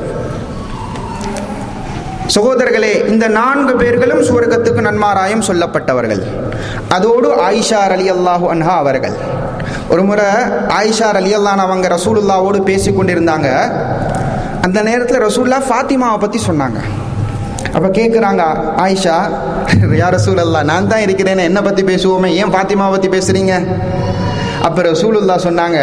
Speaker 1: சகோதரர்களே இந்த நான்கு பேர்களும் சுவர்க்கத்துக்கு நன்மாராயம் சொல்லப்பட்டவர்கள் அதோடு ஆயிஷார் அலி அல்லாஹு அன்ஹா அவர்கள் ஒரு முறை ஆயிஷார் அலி அல்லான் அவங்க ரசூலுல்லாவோடு பேசி கொண்டிருந்தாங்க அந்த நேரத்தில் ரசூல்லா ஃபாத்திமாவை பற்றி சொன்னாங்க அப்போ கேட்குறாங்க ஆயிஷா யார் ரசூலல்லா நான் தான் இருக்கிறேன்னு என்னை பற்றி பேசுவோமே ஏன் ஃபாத்திமாவை பற்றி பேசுகிறீங்க அப்போ ரசூலுல்லா சொன்னாங்க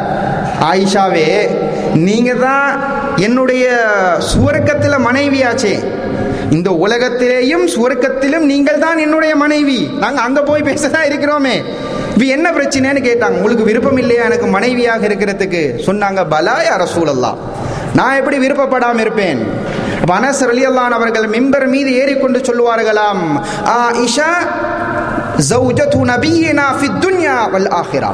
Speaker 1: ஆயிஷாவே நீங்கள் தான் என்னுடைய சுவர்க்கத்தில் மனைவியாச்சே இந்த உலகத்திலேயும் சுவர்க்கத்திலும் நீங்கள் தான் என்னுடைய மனைவி நாங்கள் அங்கே போய் பேச தான் இருக்கிறோமே இப்போ என்ன பிரச்சனைன்னு கேட்டாங்க உங்களுக்கு விருப்பம் இல்லையா எனக்கு மனைவியாக இருக்கிறதுக்கு சொன்னாங்க பலா யார சூழல்லா நான் எப்படி விருப்பப்படாமல் இருப்பேன் அனஸ் ரலியல்லான் அவர்கள் மிம்பர் மீது ஏறிக்கொண்டு சொல்லுவார்களாம் ஆயிஷா ஜௌஜத்து நபியினா ஃபித் துன்யா வல் ஆஹிரா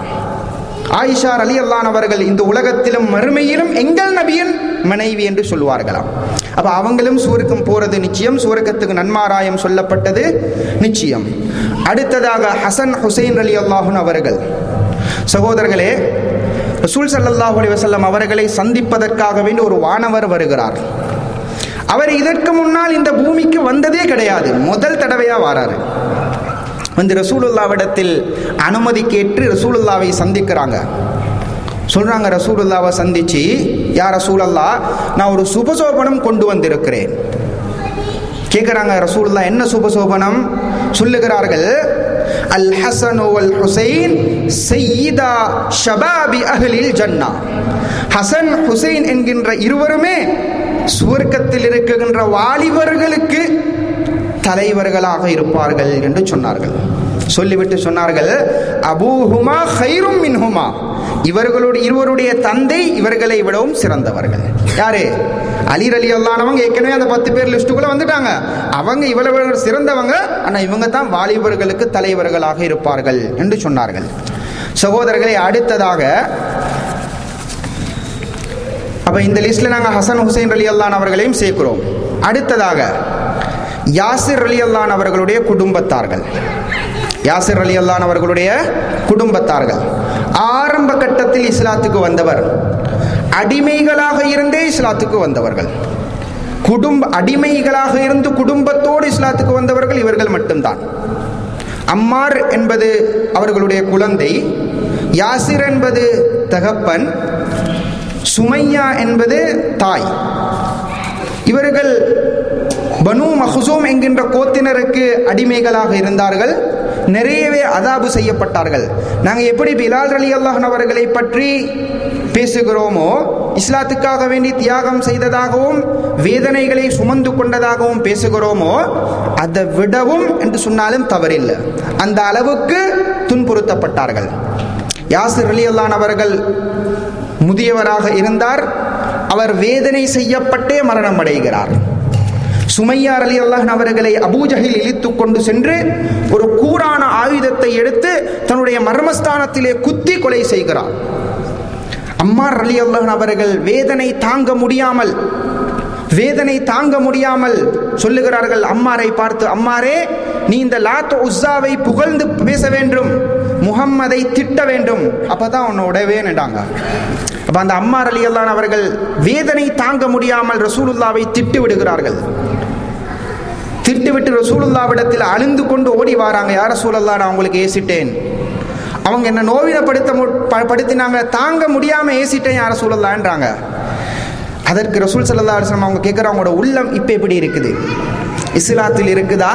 Speaker 1: ஆயிஷா அலி அல்லான் அவர்கள் இந்த உலகத்திலும் மறுமையிலும் எங்கள் நபியின் மனைவி என்று சொல்லுவார்களாம் அப்ப அவங்களும் சூருக்கம் போறது நிச்சயம் சூரக்கத்துக்கு நன்மாராயம் சொல்லப்பட்டது நிச்சயம் அடுத்ததாக ஹசன் ஹுசைன் அலி அல்லாஹுன் அவர்கள் சகோதரர்களே ரசூல் சல்லாஹூ அலி வசல்லம் அவர்களை சந்திப்பதற்காக வேண்டி ஒரு வானவர் வருகிறார் அவர் இதற்கு முன்னால் இந்த பூமிக்கு வந்ததே கிடையாது முதல் தடவையா வாராரு வந்து ரசூலுல்லாவிடத்தில் அனுமதி கேட்டு ரசூலுல்லாவை சந்திக்கிறாங்க சொல்றாங்க ரசூலுல்லாவை சந்திச்சு யார் ரசூலல்லா நான் ஒரு சுபசோபனம் கொண்டு வந்திருக்கிறேன் கேட்குறாங்க ரசூலுல்லா என்ன சுபசோபனம் சொல்லுகிறார்கள் அல் ஹசன் வல் ஹுசைன் சையீதா ஷபாபி அஹ்லில் ஜன்னா ஹசன் ஹுசைன் என்கின்ற இருவருமே சுவர்க்கத்தில் இருக்குகின்ற வாலிபர்களுக்கு தலைவர்களாக இருப்பார்கள் என்று சொன்னார்கள் சொல்லிவிட்டு சொன்னார்கள் அபூஹுமா ஹைரும் மின்ஹுமா இவர்களுடைய இருவருடைய தந்தை இவர்களை விடவும் சிறந்தவர்கள் யாரு அலிர் அலி அல்லானவங்க ஏற்கனவே அந்த பத்து பேர் லிஸ்ட்டுக்குள்ள வந்துட்டாங்க அவங்க இவ்வளவு சிறந்தவங்க ஆனா இவங்க தான் வாலிபர்களுக்கு தலைவர்களாக இருப்பார்கள் என்று சொன்னார்கள் சகோதரர்களை அடுத்ததாக அப்ப இந்த லிஸ்ட்ல நாங்க ஹசன் ஹுசைன் அலி அல்லான் அவர்களையும் சேர்க்கிறோம் அடுத்ததாக யாசிர் அலி அல்லான் அவர்களுடைய குடும்பத்தார்கள் யாசிர் அலி அல்லான் அவர்களுடைய குடும்பத்தார்கள் ஆரம்ப கட்டத்தில் இஸ்லாத்துக்கு வந்தவர் அடிமைகளாக இருந்தே இஸ்லாத்துக்கு வந்தவர்கள் குடும்ப அடிமைகளாக இருந்து குடும்பத்தோடு இஸ்லாத்துக்கு வந்தவர்கள் இவர்கள் மட்டும்தான் அம்மார் என்பது அவர்களுடைய குழந்தை யாசிர் என்பது தகப்பன் சுமையா என்பது தாய் இவர்கள் பனு மஹசூம் என்கின்ற கோத்தினருக்கு அடிமைகளாக இருந்தார்கள் நிறையவே அதாபு செய்யப்பட்டார்கள் நாங்கள் எப்படி பிலால் அலி அல்லாஹன் அவர்களை பற்றி பேசுகிறோமோ இஸ்லாத்துக்காக வேண்டி தியாகம் செய்ததாகவும் வேதனைகளை சுமந்து கொண்டதாகவும் பேசுகிறோமோ அதை விடவும் என்று சொன்னாலும் தவறில்லை அந்த அளவுக்கு துன்புறுத்தப்பட்டார்கள் யாசிர் அலி அல்லான் அவர்கள் முதியவராக இருந்தார் அவர் வேதனை செய்யப்பட்டே மரணம் அடைகிறார் சுமையார் அலி அல்லாஹன் அவர்களை அபூஜகில் இழுத்து கொண்டு சென்று ஒரு கூரான ஆயுதத்தை எடுத்து தன்னுடைய மர்மஸ்தானத்திலே குத்தி கொலை செய்கிறார் அம்மார் அலி அல்லாஹன் அவர்கள் வேதனை தாங்க முடியாமல் வேதனை தாங்க முடியாமல் சொல்லுகிறார்கள் அம்மாரை பார்த்து அம்மாரே நீ இந்த லாத் உஸ்ஸாவை புகழ்ந்து பேச வேண்டும் முகம்மதை திட்ட வேண்டும் அப்பதான் உன்னை உடவேன்னுட்டாங்க அப்ப அந்த அம்மார் அலி அல்லான் அவர்கள் வேதனை தாங்க முடியாமல் ரசூலுல்லாவை திட்டு விடுகிறார்கள் திட்டுவிட்டு ரசூலுல்லாவிடத்தில் அழுந்து கொண்டு ஓடி வராங்க யார் ரசூலல்லா நான் உங்களுக்கு ஏசிட்டேன் அவங்க என்ன நோவினப்படுத்த மு- ப- படுத்தினாங்க தாங்க முடியாம ஏசிட்டேன் யார சூழலான்றாங்க அதற்கு ரசூல் சல்லா அலுவலம் அவங்க கேட்குற அவங்களோட உள்ளம் இப்போ எப்படி இருக்குது இஸ்லாத்தில் இருக்குதா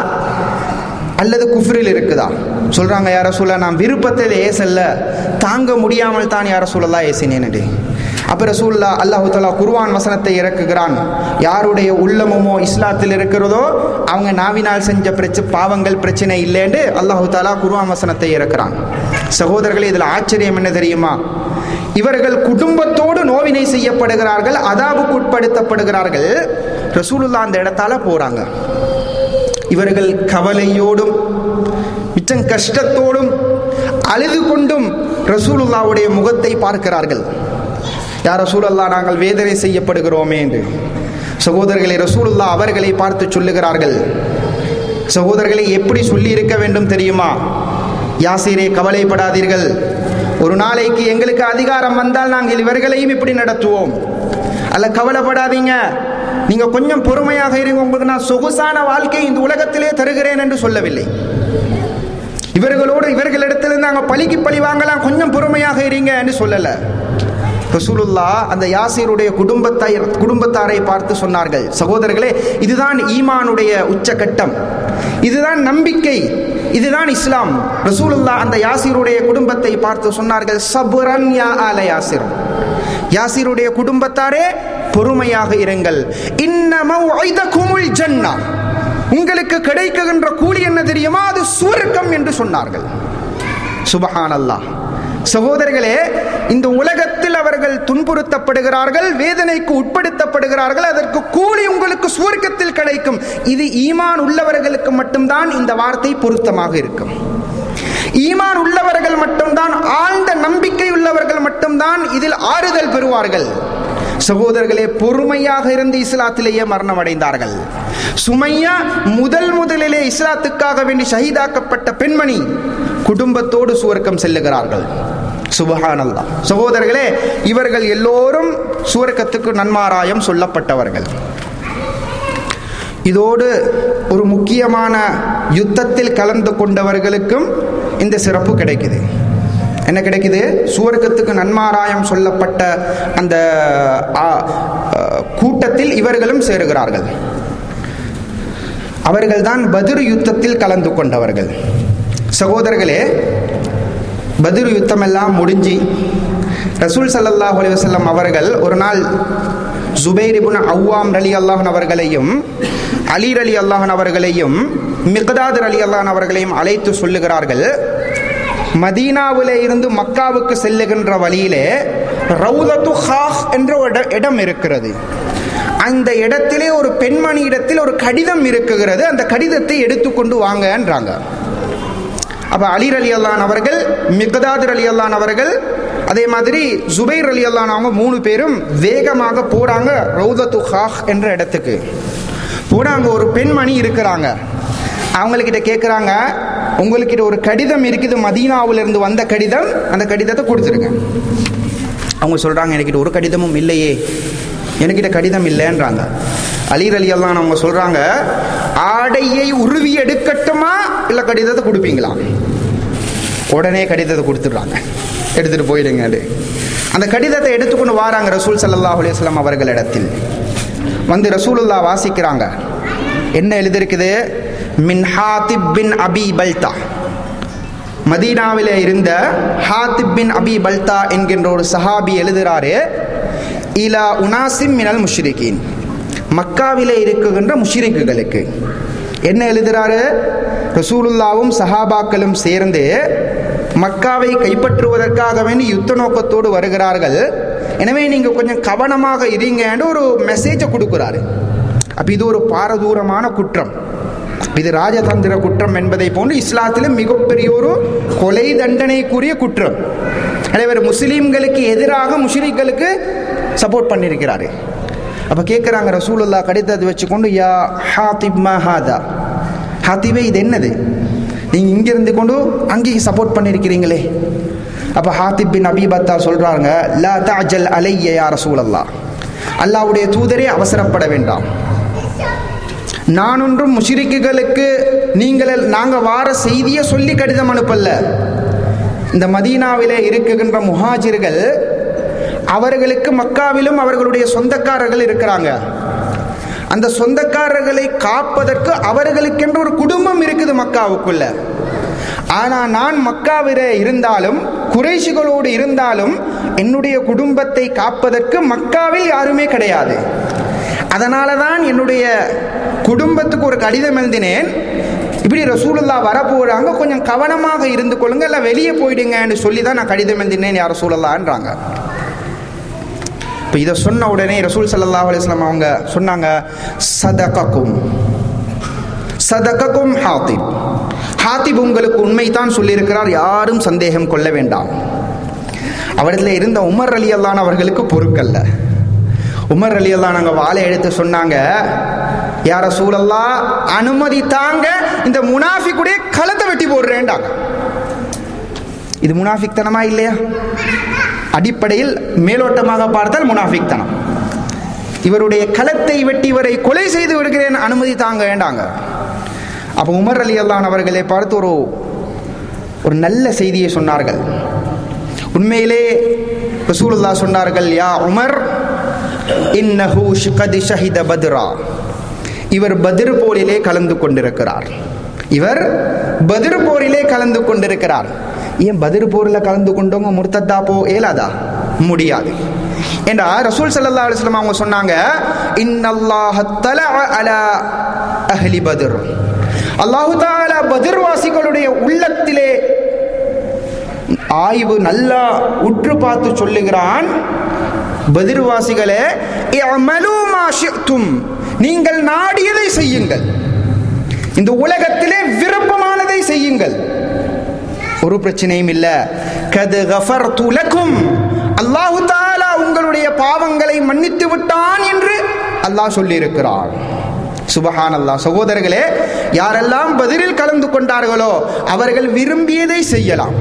Speaker 1: அல்லது குஃப்ரில் இருக்குதா சொல்றாங்க யார சூழ நான் விருப்பத்தில் ஏசல்ல தாங்க முடியாமல் தான் யார சூழலா ஏசினேன்னு அப்ப ரசூல்லா அல்லாஹு தஆலா குர்ஆன் வசனத்தை இறக்குகிறான் யாருடைய உள்ளமுமோ இஸ்லாத்தில் இருக்கிறதோ அவங்க நாவினால் செஞ்ச பிரச்ச பாவங்கள் பிரச்சனை இல்லைன்னு அல்லாஹு தாலா குர்ஆன் வசனத்தை இறக்குறான் சகோதரர்களே இதில் ஆச்சரியம் என்ன தெரியுமா இவர்கள் குடும்பத்தோடு நோவினை செய்யப்படுகிறார்கள் அதாவுக்கு உட்படுத்தப்படுகிறார்கள் ரசூலுல்லா அந்த இடத்தால போறாங்க இவர்கள் கவலையோடும் மிச்சம் கஷ்டத்தோடும் அழுது கொண்டும் ரசூலுல்லாவுடைய முகத்தை பார்க்கிறார்கள் யார் ரசூலல்லா நாங்கள் வேதனை செய்யப்படுகிறோமே என்று சகோதரர்களை ரசூலுல்லா அவர்களை பார்த்து சொல்லுகிறார்கள் சகோதரர்களை எப்படி சொல்லி இருக்க வேண்டும் தெரியுமா யாசீரே கவலைப்படாதீர்கள் ஒரு நாளைக்கு எங்களுக்கு அதிகாரம் வந்தால் நாங்கள் இவர்களையும் இப்படி நடத்துவோம் அல்ல கவலைப்படாதீங்க நீங்க கொஞ்சம் பொறுமையாக இருங்க உங்களுக்கு நான் சொகுசான வாழ்க்கை இந்த உலகத்திலே தருகிறேன் என்று சொல்லவில்லை இவர்களோடு இவர்களிடத்திலிருந்து நாங்கள் பழிக்கு பழி வாங்கலாம் கொஞ்சம் பொறுமையாக இருங்க என்று சொல்லல ரசூலுல்லா அந்த யாசீருடைய குடும்பத்தை குடும்பத்தாரை பார்த்து சொன்னார்கள் சகோதரர்களே இதுதான் ஈமானுடைய உச்சகட்டம் இதுதான் நம்பிக்கை இதுதான் இஸ்லாம் ரசூலுல்லா அந்த யாசீருடைய குடும்பத்தை பார்த்து சொன்னார்கள் சபுரன் யா ஆல யாசிர் யாசீருடைய குடும்பத்தாரே பொறுமையாக இருங்கள் இன்னமுல் ஜன்னா உங்களுக்கு கிடைக்குகின்ற கூலி என்ன தெரியுமா அது சுவர்க்கம் என்று சொன்னார்கள் சுபஹான் அல்லாஹ் சகோதரர்களே இந்த உலகத்தில் அவர்கள் துன்புறுத்தப்படுகிறார்கள் வேதனைக்கு உட்படுத்தப்படுகிறார்கள் அதற்கு கூலி உங்களுக்கு சுவர்க்கத்தில் கிடைக்கும் இது ஈமான் உள்ளவர்களுக்கு மட்டும்தான் இந்த வார்த்தை பொருத்தமாக இருக்கும் ஈமான் உள்ளவர்கள் மட்டும்தான் ஆழ்ந்த நம்பிக்கை உள்ளவர்கள் மட்டும்தான் இதில் ஆறுதல் பெறுவார்கள் சகோதரர்களே பொறுமையாக இருந்து இஸ்லாத்திலேயே மரணம் அடைந்தார்கள் சுமையா முதல் முதலிலே இஸ்லாத்துக்காக வேண்டி ஷஹீதாக்கப்பட்ட பெண்மணி குடும்பத்தோடு சுவர்க்கம் செல்லுகிறார்கள் சுபஹானல்லா சகோதரர்களே இவர்கள் எல்லோரும் சுவர்க்கத்துக்கு நன்மாராயம் சொல்லப்பட்டவர்கள் இதோடு ஒரு முக்கியமான யுத்தத்தில் கலந்து கொண்டவர்களுக்கும் இந்த சிறப்பு கிடைக்குது என்ன கிடைக்குது சுவர்க்கத்துக்கு நன்மாராயம் சொல்லப்பட்ட அந்த ஆ, ஆ, கூட்டத்தில் இவர்களும் சேருகிறார்கள் அவர்கள்தான் பத்ர் யுத்தத்தில் கலந்து கொண்டவர்கள் சகோதரர்களே பத்ர் யுத்தமெல்லாம் முடிஞ்சு ரசூல் ஸல்லல்லாஹு அலைஹி வஸல்லம் அவர்கள் ஒரு நாள் ஜுபைர் இப்னு அவ்வாம் அலி அல்லாஹன் அவர்களையும் அலி அலி அல்லாஹன் அவர்களையும் மிக்தாத் அலி அல்லாஹன் அவர்களையும் அழைத்து சொல்லுகிறார்கள் மதீனாவிலே இருந்து மக்காவுக்கு செல்லுகின்ற வழியிலே ரவுதத்து ஹாஃப் என்ற ஒரு இட- இடம் இருக்கிறது அந்த இடத்திலே ஒரு பெண்மணி இடத்தில் ஒரு கடிதம் இருக்குகிறது அந்த கடிதத்தை எடுத்துக்கொண்டு வாங்கன்றாங்க அப்ப அலிர் அலி அல்லான் அவர்கள் மிகதாதர் அலி அல்லான் அவர்கள் அதே மாதிரி ஜுபைர் அலி அல்லான் அவங்க மூணு பேரும் வேகமாக போறாங்க ரவுதத்து ஹாஹ் என்ற இடத்துக்கு போனாங்க ஒரு பெண்மணி இருக்கிறாங்க அவங்கக்கிட்ட கேட்குறாங்க உங்கள்கிட்ட ஒரு கடிதம் இருக்குது மதீனாவுல இருந்து வந்த கடிதம் அந்த கடிதத்தை கொடுத்துருங்க அவங்க சொல்றாங்க எனக்கிட்ட ஒரு கடிதமும் இல்லையே எனக்கிட்ட கடிதம் இல்லைன்றாங்க அலீர் அலி அல்லான் அவங்க சொல்றாங்க ஆடையை உருவி எடுக்கட்டுமா இல்ல கடிதத்தை கொடுப்பீங்களா உடனே கடிதத்தை கொடுத்துடுறாங்க எடுத்துட்டு போயிடுங்க அது அந்த கடிதத்தை எடுத்துக்கொண்டு வாராங்க ரசூல் ஸல்லல்லாஹு அலைஹி வஸல்லம் அவர்களிடத்தில் வந்து ரசூலுல்லா வாசிக்கிறாங்க என்ன எழுதிருக்குது மின் ஹாத்திப் பின் அபி பல்தா மதீனாவிலே இருந்த ஹாத்திப் பின் அபி பல்தா என்கின்ற ஒரு சஹாபி எழுதுகிறாரு இலா உனாசிம் மினல் முஷ்ரிகீன் மக்காவிலே இருக்குகின்ற முஷ்ரிக்குகளுக்கு என்ன எழுதுறாரு ரசூலுல்லாவும் சஹாபாக்களும் சேர்ந்து மக்காவை கைப்பற்றுவதற்காக வேண்டி யுத்த நோக்கத்தோடு வருகிறார்கள் எனவே நீங்க கொஞ்சம் கவனமாக இருங்கன்னு ஒரு மெசேஜை கொடுக்குறாரு அப்ப இது ஒரு பாரதூரமான குற்றம் இது ராஜதந்திர குற்றம் என்பதை போன்று இஸ்லாத்தில் மிகப்பெரிய ஒரு கொலை தண்டனைக்குரிய குற்றம் இவர் முஸ்லீம்களுக்கு எதிராக முஷ்ரிக்களுக்கு சப்போர்ட் பண்ணியிருக்கிறாரு அப்ப கேட்குறாங்க ரசூலுல்லா கடிதத்தை வச்சுக்கொண்டு யா ஹாத்திப் மஹாதா ஹாத்திபே இது என்னது நீங்க இங்க இருந்து கொண்டு அங்கேயும் சப்போர்ட் பண்ணியிருக்கிறீங்களே அப்ப ஹாத்திப் பின் அபிபத்தா சொல்றாங்க லா தஅஜல் அலைய யா ரசூலல்லா அல்லாஹ்வுடைய தூதரே அவசரப்பட வேண்டாம் நான் ஒன்றும் முஷிரிக்குகளுக்கு நீங்கள் நாங்க வார செய்தியை சொல்லி கடிதம் அனுப்பல்ல இந்த மதீனாவிலே இருக்குகின்ற முஹாஜிர்கள் அவர்களுக்கு மக்காவிலும் அவர்களுடைய சொந்தக்காரர்கள் இருக்கிறாங்க அந்த சொந்தக்காரர்களை காப்பதற்கு அவர்களுக்கென்று ஒரு குடும்பம் இருக்குது மக்காவுக்குள்ள ஆனா நான் மக்காவிலே இருந்தாலும் குறைஷிகளோடு இருந்தாலும் என்னுடைய குடும்பத்தை காப்பதற்கு மக்காவில் யாருமே கிடையாது அதனால தான் என்னுடைய குடும்பத்துக்கு ஒரு கடிதம் எழுதினேன் இப்படி ரசூலுல்லா வரப்போறாங்க கொஞ்சம் கவனமாக இருந்து கொள்ளுங்க இல்லை வெளியே போயிடுங்கன்னு சொல்லி தான் நான் கடிதம் எழுதினேன் யார் ரசூலல்லான்றாங்க இப்போ இதை சொன்ன உடனே ரசூல் சல்லல்லாஹு அலைஹி வஸல்லம் அவங்க சொன்னாங்க சதகக்கும் சதகக்கும் ஹாத்திப் ஹாத்திப் உங்களுக்கு உண்மைதான் சொல்லியிருக்கிறார் யாரும் சந்தேகம் கொள்ள வேண்டாம் அவரிடத்தில் இருந்த உமர் அலி அல்லான் அவர்களுக்கு பொறுக்கல்ல உமர் அலி அல்லா நாங்கள் வாழை எடுத்து சொன்னாங்க யார சூழல்லா அனுமதி தாங்க இந்த முனாஃபிக்குடைய களத்தை வெட்டி போடுறேன்டாங்க இது முனாஃபிக் தனமா இல்லையா அடிப்படையில் மேலோட்டமாக பார்த்தால் முனாஃபிக் தனம் இவருடைய களத்தை வெட்டி இவரை கொலை செய்து விடுகிறேன் அனுமதி தாங்க வேண்டாங்க அப்போ உமர் அலி அல்லான் அவர்களை பார்த்து ஒரு ஒரு நல்ல செய்தியை சொன்னார்கள் உண்மையிலே ரசூலுல்லா சொன்னார்கள் யா உமர் இன்னஹு ஷிகதி ஷஹித பத்ரா இவர் பதிர் போரிலே கலந்து கொண்டிருக்கிறார் இவர் பதிர் போரிலே கலந்து கொண்டிருக்கிறார் ஏன் பதிர் போரில் கலந்து கொண்டவங்க முர்த்தத்தா போ இயலாதா முடியாது என்றா ரசூல் சல்லா அலுவலம் அவங்க சொன்னாங்க இன்னல்லாஹ தலஅ அலா அஹ்லி பத்ர் அல்லாஹு தாலா பதிர் வாசிகளுடைய உள்ளத்திலே ஆய்வு நல்லா உற்று பார்த்து சொல்லுகிறான் பதிர்வாசிகளே நீங்கள் நாடியதை செய்யுங்கள் இந்த உலகத்திலே விருப்பமானதை செய்யுங்கள் ஒரு பிரச்சனையும் இல்ல கது கஃபர் துலக்கும் அல்லாஹு தாலா உங்களுடைய பாவங்களை மன்னித்து விட்டான் என்று அல்லாஹ் சொல்லியிருக்கிறான் சுபஹான் அல்லாஹ் சகோதரர்களே யாரெல்லாம் பதிலில் கலந்து கொண்டார்களோ அவர்கள் விரும்பியதை செய்யலாம்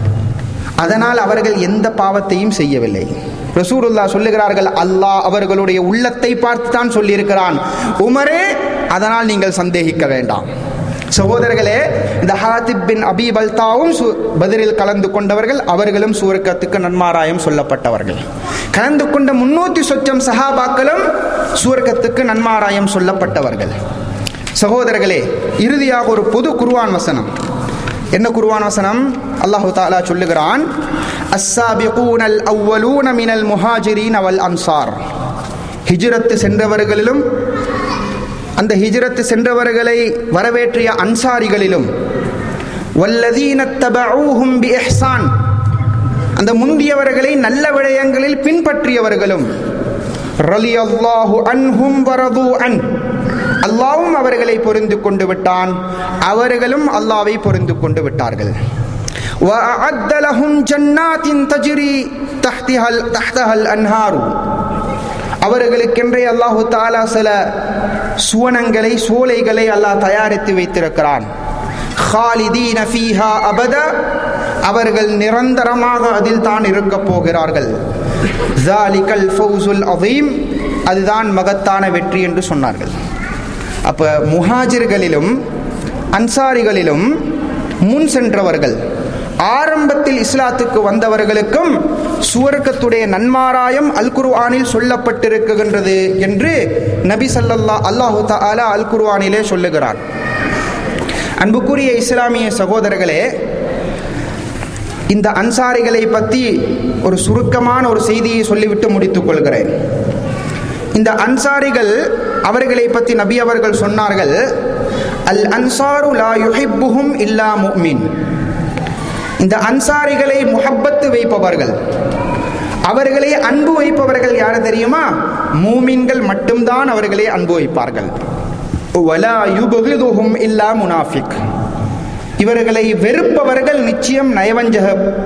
Speaker 1: அதனால் அவர்கள் எந்த பாவத்தையும் செய்யவில்லை ரசூருல்லா சொல்லுகிறார்கள் அல்லாஹ் அவர்களுடைய உள்ளத்தை பார்த்து தான் சொல்லியிருக்கிறான் உமரே அதனால் நீங்கள் சந்தேகிக்க வேண்டாம் சகோதரர்களே இந்த ஹாத்திப் பின் அபிபல்தாவும் பதிலில் கலந்து கொண்டவர்கள் அவர்களும் சூரக்கத்துக்கு நன்மாராயம் சொல்லப்பட்டவர்கள் கலந்து கொண்ட முன்னூத்தி சொச்சம் சஹாபாக்களும் சூரக்கத்துக்கு நன்மாராயம் சொல்லப்பட்டவர்கள் சகோதரர்களே இறுதியாக ஒரு பொது குருவான் வசனம் என்ன குருவான் வசனம் அல்லாஹு தாலா சொல்லுகிறான் அஸ்ஸாபிகூன் அல் அவ்வலூன மினல் முஹாஜிரீன் அவல் அன்சார் ஹிஜ்ரத்து சென்றவர்களிலும் அந்த ஹிஜ்ரத்து சென்றவர்களை வரவேற்றிய அன்சாரிகளிலும் வல்லதீன தபஊஹும் பி இஹ்சான் அந்த முந்தியவர்களை நல்ல விடயங்களில் பின்பற்றியவர்களும் ரலி அல்லாஹு அன்ஹும் வரது அன் அல்லாவும் அவர்களை பொருந்து கொண்டு விட்டான் அவர்களும் அல்லாவை பொருந்து கொண்டு விட்டார்கள் وأعد لهم جنات تجري تحتها تحتها الأنهار அவர்களுக்கென்றே அல்லாஹு தாலா சில சுவனங்களை சோலைகளை அல்லாஹ் தயாரித்து வைத்திருக்கிறான் خالدين فيها أبدا அவர்கள் நிரந்தரமாக அதில் தான் இருக்க போகிறார்கள் ذلك الفوز العظيم அதுதான் மகத்தான வெற்றி என்று சொன்னார்கள் அப்ப முஹாஜிர்களிலும் அன்சாரிகளிலும் முன் சென்றவர்கள் ஆரம்பத்தில் இஸ்லாத்துக்கு வந்தவர்களுக்கும் சுவர்க்கத்துடைய நன்மாராயம் அல் குர்ஆனில் சொல்லப்பட்டிருக்கின்றது என்று நபி சல்லல்லா அல்லாஹு தாலா அல் குர்ஆனிலே சொல்லுகிறார் அன்புக்குரிய இஸ்லாமிய சகோதரர்களே இந்த அன்சாரிகளை பற்றி ஒரு சுருக்கமான ஒரு செய்தியை சொல்லிவிட்டு முடித்துக் கொள்கிறேன் இந்த அன்சாரிகள் அவர்களை பற்றி நபி அவர்கள் சொன்னார்கள் அல் அன்சாரு லா யுஹிப்புஹும் இல்லா முஃமின் இந்த அன்சாரிகளை முஹப்பத்து வைப்பவர்கள் அவர்களை அன்பு வைப்பவர்கள் யார் தெரியுமா மூமின்கள் மட்டும்தான் அவர்களை அன்பு வைப்பார்கள் வலா யுபகிதுஹும் இல்லா முனாஃபிக் இவர்களை வெறுப்பவர்கள் நிச்சயம் நயவஞ்சக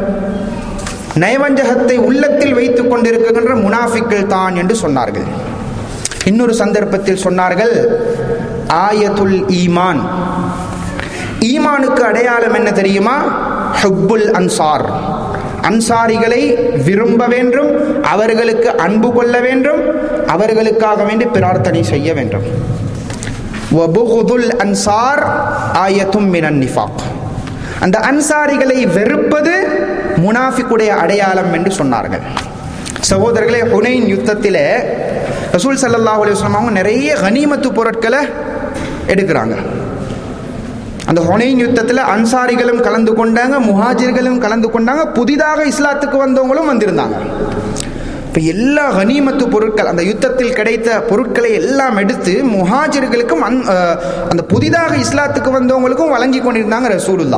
Speaker 1: நயவஞ்சகத்தை உள்ளத்தில் வைத்துக் கொண்டிருக்கின்ற முனாஃபிக்கள் தான் என்று சொன்னார்கள் இன்னொரு சந்தர்ப்பத்தில் சொன்னார்கள் ஆயத்துல் ஈமான் ஈமானுக்கு அடையாளம் என்ன தெரியுமா ஹுப்புல் அன்சார் அன்சாரிகளை விரும்ப வேண்டும் அவர்களுக்கு அன்பு கொள்ள வேண்டும் அவர்களுக்காக வேண்டி பிரார்த்தனை செய்ய வேண்டும் வபுகுதுல் அன்சார் ஆயத்தும் மினன் நிஃபாக் அந்த அன்சாரிகளை வெறுப்பது முனாஃபிக்குடைய அடையாளம் என்று சொன்னார்கள் சகோதரர்களே ஹுனைன் யுத்தத்தில் ரசூல் சல்லல்லாஹ் அலுவலம் அவங்க நிறைய கனிமத்து பொருட்களை எடுக்கிறாங்க அந்த ஹொனைன் யுத்தத்தில் அன்சாரிகளும் கலந்து கொண்டாங்க முஹாஜிர்களும் கலந்து கொண்டாங்க புதிதாக இஸ்லாத்துக்கு வந்தவங்களும் வந்திருந்தாங்க இப்போ எல்லா கனிமத்து பொருட்கள் அந்த யுத்தத்தில் கிடைத்த பொருட்களை எல்லாம் எடுத்து முஹாஜிர்களுக்கும் அந் அந்த புதிதாக இஸ்லாத்துக்கு வந்தவங்களுக்கும் வழங்கி கொண்டிருந்தாங்க ரசூலுல்லா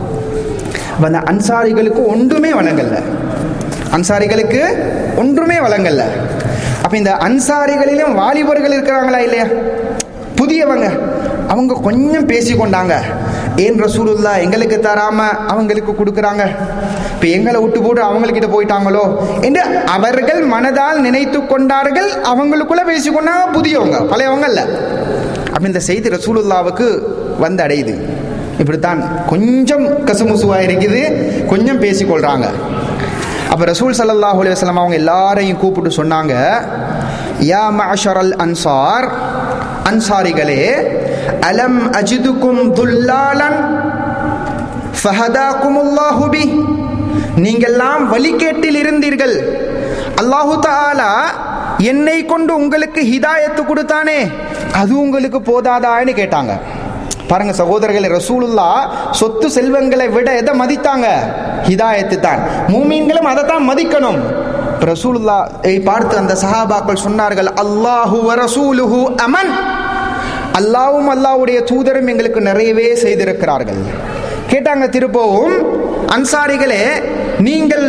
Speaker 1: அந்த அன்சாரிகளுக்கு ஒன்றுமே வழங்கல்ல அன்சாரிகளுக்கு ஒன்றுமே வழங்கல்ல அப்போ இந்த அன்சாரிகளிலும் வாலிபர்கள் இருக்கிறாங்களா இல்லையா புதியவங்க அவங்க கொஞ்சம் பேசி கொண்டாங்க ஏன் ரசூலுல்லா எங்களுக்கு தராம அவங்களுக்கு கொடுக்குறாங்க இப்போ எங்களை விட்டு போட்டு அவங்கக்கிட்ட போயிட்டாங்களோ என்று அவர்கள் மனதால் நினைத்து கொண்டார்கள் அவங்களுக்குள்ள பேசி கொண்டாங்க புதியவங்க பழையவங்க இல்லை அப்போ இந்த செய்தி ரசூலுல்லாவுக்கு வந்து அடையுது இப்படித்தான் கொஞ்சம் கசுமுசுவாக இருக்குது கொஞ்சம் பேசிக்கொள்கிறாங்க அப்போ ரசூல் சல்லாஹூ அலி வஸ்லாம் அவங்க எல்லாரையும் கூப்பிட்டு சொன்னாங்க யா மஷரல் அன்சார் அன்சாரிகளே அலம் அஜிதுக்கும் துல்லாலன் ஃபஹதாக்குமுல்லாஹு பி நீங்கெல்லாம் வழிகேட்டில் இருந்தீர்கள் அல்லாஹு தாலா என்னை கொண்டு உங்களுக்கு ஹிதாயத்து கொடுத்தானே அது உங்களுக்கு போதாதான்னு கேட்டாங்க பாருங்க சகோதரர்களே ரசூலுல்லா சொத்து செல்வங்களை விட எதை மதித்தாங்க ஹிதாயத்து தான் மூமீன்களும் அதை தான் மதிக்கணும் ரசூலுல்லா பார்த்து அந்த சஹாபாக்கள் சொன்னார்கள் அல்லாஹு ரசூலுஹு அமன் அல்லாவும் அல்லாவுடைய தூதரும் எங்களுக்கு நிறையவே செய்திருக்கிறார்கள் கேட்டாங்க திருப்பவும் அன்சாரிகளே நீங்கள்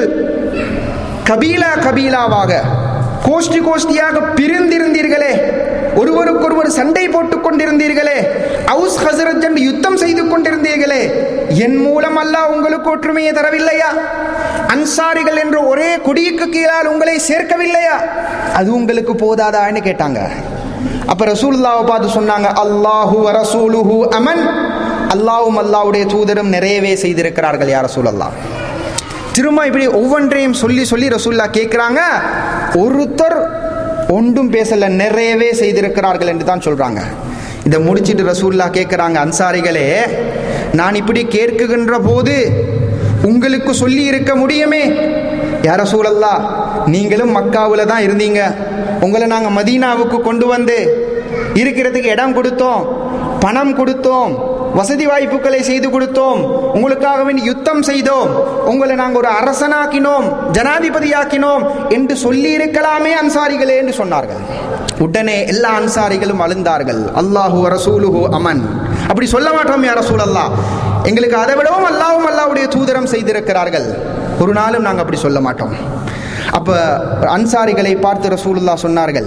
Speaker 1: கபீலா கபீலாவாக கோஷ்டி கோஷ்டியாக பிரிந்திருந்தீர்களே ஒருவருக்கொருவர் சண்டை போட்டுக் கொண்டிருந்தீர்களே அவுஸ் ஹசரத் என்று யுத்தம் செய்து கொண்டிருந்தீர்களே என் மூலம் அல்லாஹ் உங்களுக்கு ஒற்றுமையை தரவில்லையா அன்சாரிகள் என்ற ஒரே கொடியுக்கு கீழால் உங்களை சேர்க்கவில்லையா அது உங்களுக்கு போதாதான்னு கேட்டாங்க அப்ப ரசூலுல்லாவை பார்த்து சொன்னாங்க அல்லாஹு ரசூலுஹு அமன் அல்லாஹும் அல்லாவுடைய தூதரும் நிறையவே செய்திருக்கிறார்கள் யார் ரசூல் அல்லா திரும்ப இப்படி ஒவ்வொன்றையும் சொல்லி சொல்லி ரசூல்லா கேட்குறாங்க ஒருத்தர் ஒன்றும் பேசல நிறையவே செய்திருக்கிறார்கள் என்று தான் சொல்றாங்க இதை முடிச்சிட்டு ரசூல்லா கேட்குறாங்க அன்சாரிகளே நான் இப்படி கேட்குகின்ற போது உங்களுக்கு சொல்லி இருக்க முடியுமே யார சூழல்லா நீங்களும் மக்காவில் தான் இருந்தீங்க உங்களை நாங்கள் மதீனாவுக்கு கொண்டு வந்து இருக்கிறதுக்கு இடம் கொடுத்தோம் பணம் கொடுத்தோம் வசதி வாய்ப்புகளை செய்து கொடுத்தோம் உங்களுக்காக வேண்டி யுத்தம் செய்தோம் உங்களை நாங்கள் ஒரு அரசனாக்கினோம் ஜனாதிபதியாக்கினோம் என்று சொல்லி இருக்கலாமே அன்சாரிகளே என்று சொன்னார்கள் உடனே எல்லா அன்சாரிகளும் அழுந்தார்கள் அல்லாஹு ரசூலுஹு அமன் அப்படி சொல்ல மாட்டோம் யார சூழல்லா எங்களுக்கு அதை விடவும் அல்லாவும் அல்லாவுடைய தூதரம் செய்திருக்கிறார்கள் ஒரு நாளும் நாங்கள் அப்படி சொல்ல மாட்டோம் அப்போ அன்சாரிகளை பார்த்து ரசூலுல்லா சொன்னார்கள்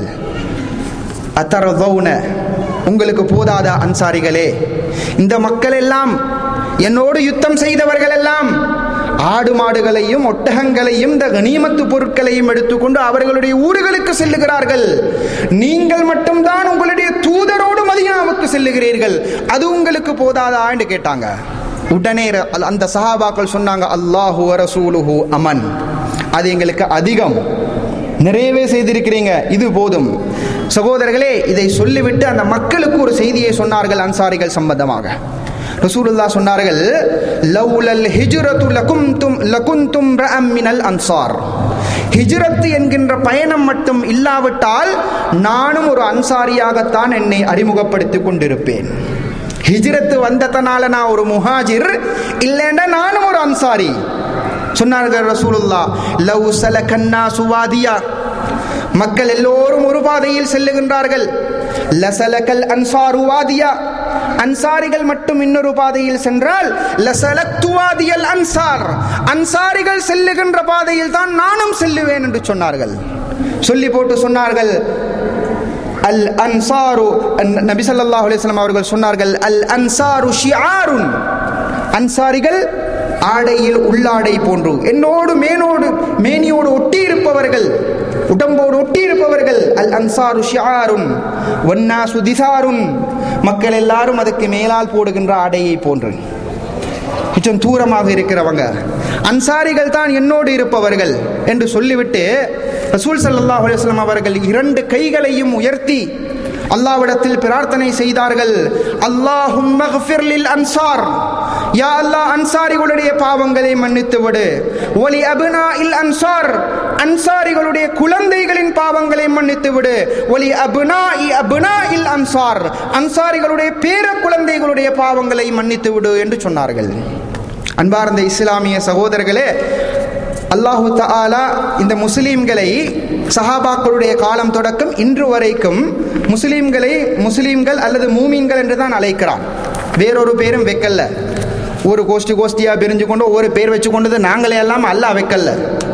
Speaker 1: அத்தரதௌன உங்களுக்கு போதாத அன்சாரிகளே இந்த மக்கள் எல்லாம் என்னோடு யுத்தம் செய்தவர்கள் எல்லாம் ஆடு மாடுகளையும் ஒட்டகங்களையும் இந்த கனிமத்து பொருட்களையும் எடுத்துக்கொண்டு அவர்களுடைய ஊர்களுக்கு செல்லுகிறார்கள் நீங்கள் மட்டும்தான் உங்களுடைய தூதரோடு மதியாவுக்கு செல்லுகிறீர்கள் அது உங்களுக்கு போதாதா என்று கேட்டாங்க உடனே அந்த சஹாபாக்கள் சொன்னாங்க அல்லாஹு ரசூலுஹு அமன் அது எங்களுக்கு அதிகம் நிறையவே செய்திருக்கிறீங்க இது போதும் சகோதரர்களே இதை சொல்லிவிட்டு அந்த மக்களுக்கு ஒரு செய்தியை சொன்னார்கள் அன்சாரிகள் சம்பந்தமாக ரசூலுல்லா சொன்னார்கள் லவ்லல் ஹிஜ்ரத்து லகுந்தும் லகுந்தும் ரஅம் மினல் அன்சார் ஹிஜ்ரத் என்கின்ற பயணம் மட்டும் இல்லாவிட்டால் நானும் ஒரு அன்சாரியாகத்தான் என்னை அறிமுகப்படுத்திக் கொண்டிருப்பேன் ஹிஜ்ரத்து வந்ததனால நான் ஒரு முஹாஜிர் இல்லைன்னா நானும் ஒரு அன்சாரி சொன்னார்கள் ரசூலுல்லா லவ் சலகன்னா சுவாதியா மக்கள் எல்லோரும் ஒரு பாதையில் செல்லுகின்றார்கள் லசலகல் அன்சாரு வாதியா அன்சாரிகள் மட்டும் இன்னொரு பாதையில் சென்றால் லசலக்துவாதியல் அன்சார் அன்சாரிகள் செல்லுகின்ற பாதையில் தான் நானும் செல்லுவேன் என்று சொன்னார்கள் சொல்லி போட்டு சொன்னார்கள் அல் அன்சாரு நபி ஸல்லல்லாஹு அலைஹி வஸல்லம் அவர்கள் சொன்னார்கள் அல் அன்சாரு ஷிஆருன் அன்சாரிகள் ஆடையில் உள்ளாடை போன்று என்னோடு மேனோடு மேனியோடு ஒட்டி இருப்பவர்கள் உடம்போடு ஒட்டி இருப்பவர்கள் அல் அன்சாரு ஷிஆருன் வன்னாசு திசாருன் மக்கள் எல்லாரும் அதுக்கு மேலால் போடுகின்ற ஆடையை போன்று கொஞ்சம் தூரமாக இருக்கிறவங்க அன்சாரிகள் தான் என்னோடு இருப்பவர்கள் என்று சொல்லிவிட்டு ரசூல் ஸல்லல்லாஹு அலைஹி வஸல்லம் அவர்கள் இரண்டு கைகளையும் உயர்த்தி அல்லாவிடத்தில் பிரார்த்தனை செய்தார்கள் அல்லாஹும் மக்ஃபிர் அன்சார் யா அல்லாஹ் அன்சாரிகளுடைய பாவங்களை மன்னித்து விடு ஒலி அபினா இல் அன்சார் அன்சாரிகளுடைய குழந்தைகளின் பாவங்களை மன்னித்து விடு ஒலி அபினா இ அபினா இல் அன்சார் அன்சாரிகளுடைய பேர குழந்தைகளுடைய பாவங்களை மன்னித்து விடு என்று சொன்னார்கள் அன்பார்ந்த இஸ்லாமிய சகோதரர்களே அல்லாஹு தஆலா இந்த முஸ்லீம்களை சஹாபாக்களுடைய காலம் தொடக்கம் இன்று வரைக்கும் முஸ்லீம்களை முஸ்லீம்கள் அல்லது மூமீன்கள் என்று தான் அழைக்கிறான் வேறொரு பேரும் வைக்கல ஒரு கோஷ்டி கோஷ்டியாக பிரிஞ்சு கொண்டு ஒரு பேர் வச்சு கொண்டது நாங்களே எல்லாம் அல்லாஹ் வைக்கல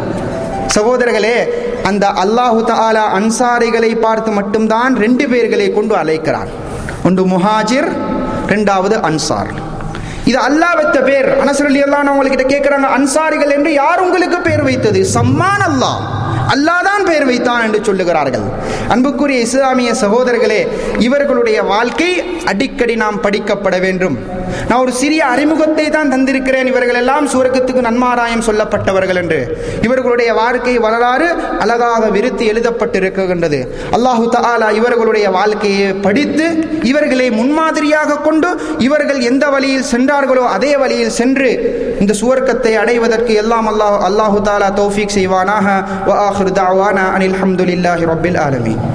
Speaker 1: சகோதரர்களே அந்த அல்லாஹு தஆலா அன்சாரிகளை பார்த்து மட்டும்தான் ரெண்டு பேர்களை கொண்டு அழைக்கிறான் ஒன்று முஹாஜிர் ரெண்டாவது அன்சார் இது அல்லாஹ் வைத்த பேர் அனசரலி எல்லாம் உங்ககிட்ட கேட்கிறாங்க அன்சாரிகள் என்று யார் உங்களுக்கு பேர் வைத்தது சம்மான் அல்லாஹ் அல்லாஹ் தான் பெயர் வைத்தான் என்று சொல்லுகிறார்கள் அன்புக்குரிய இஸ்லாமிய சகோதரர்களே இவர்களுடைய வாழ்க்கை அடிக்கடி நாம் படிக்கப்பட வேண்டும் நான் ஒரு சிறிய அறிமுகத்தை தான் தந்திருக்கிறேன் இவர்கள் எல்லாம் சூரகத்துக்கு நன்மாராயம் சொல்லப்பட்டவர்கள் என்று இவர்களுடைய வாழ்க்கை வரலாறு அழகாக விருத்தி எழுதப்பட்டிருக்கின்றது அல்லாஹு தஆலா இவர்களுடைய வாழ்க்கையை படித்து இவர்களை முன்மாதிரியாக கொண்டு இவர்கள் எந்த வழியில் சென்றார்களோ அதே வழியில் சென்று இந்த சுவர்க்கத்தை அடைவதற்கு எல்லாம் அல்லாஹ் அல்லாஹு தாலா தௌஃபீக் செய்வானாக வ ஆஹிரு தஅவானா அனில் ஹம்துலில்லாஹி ரப்பில் ஆலமீன்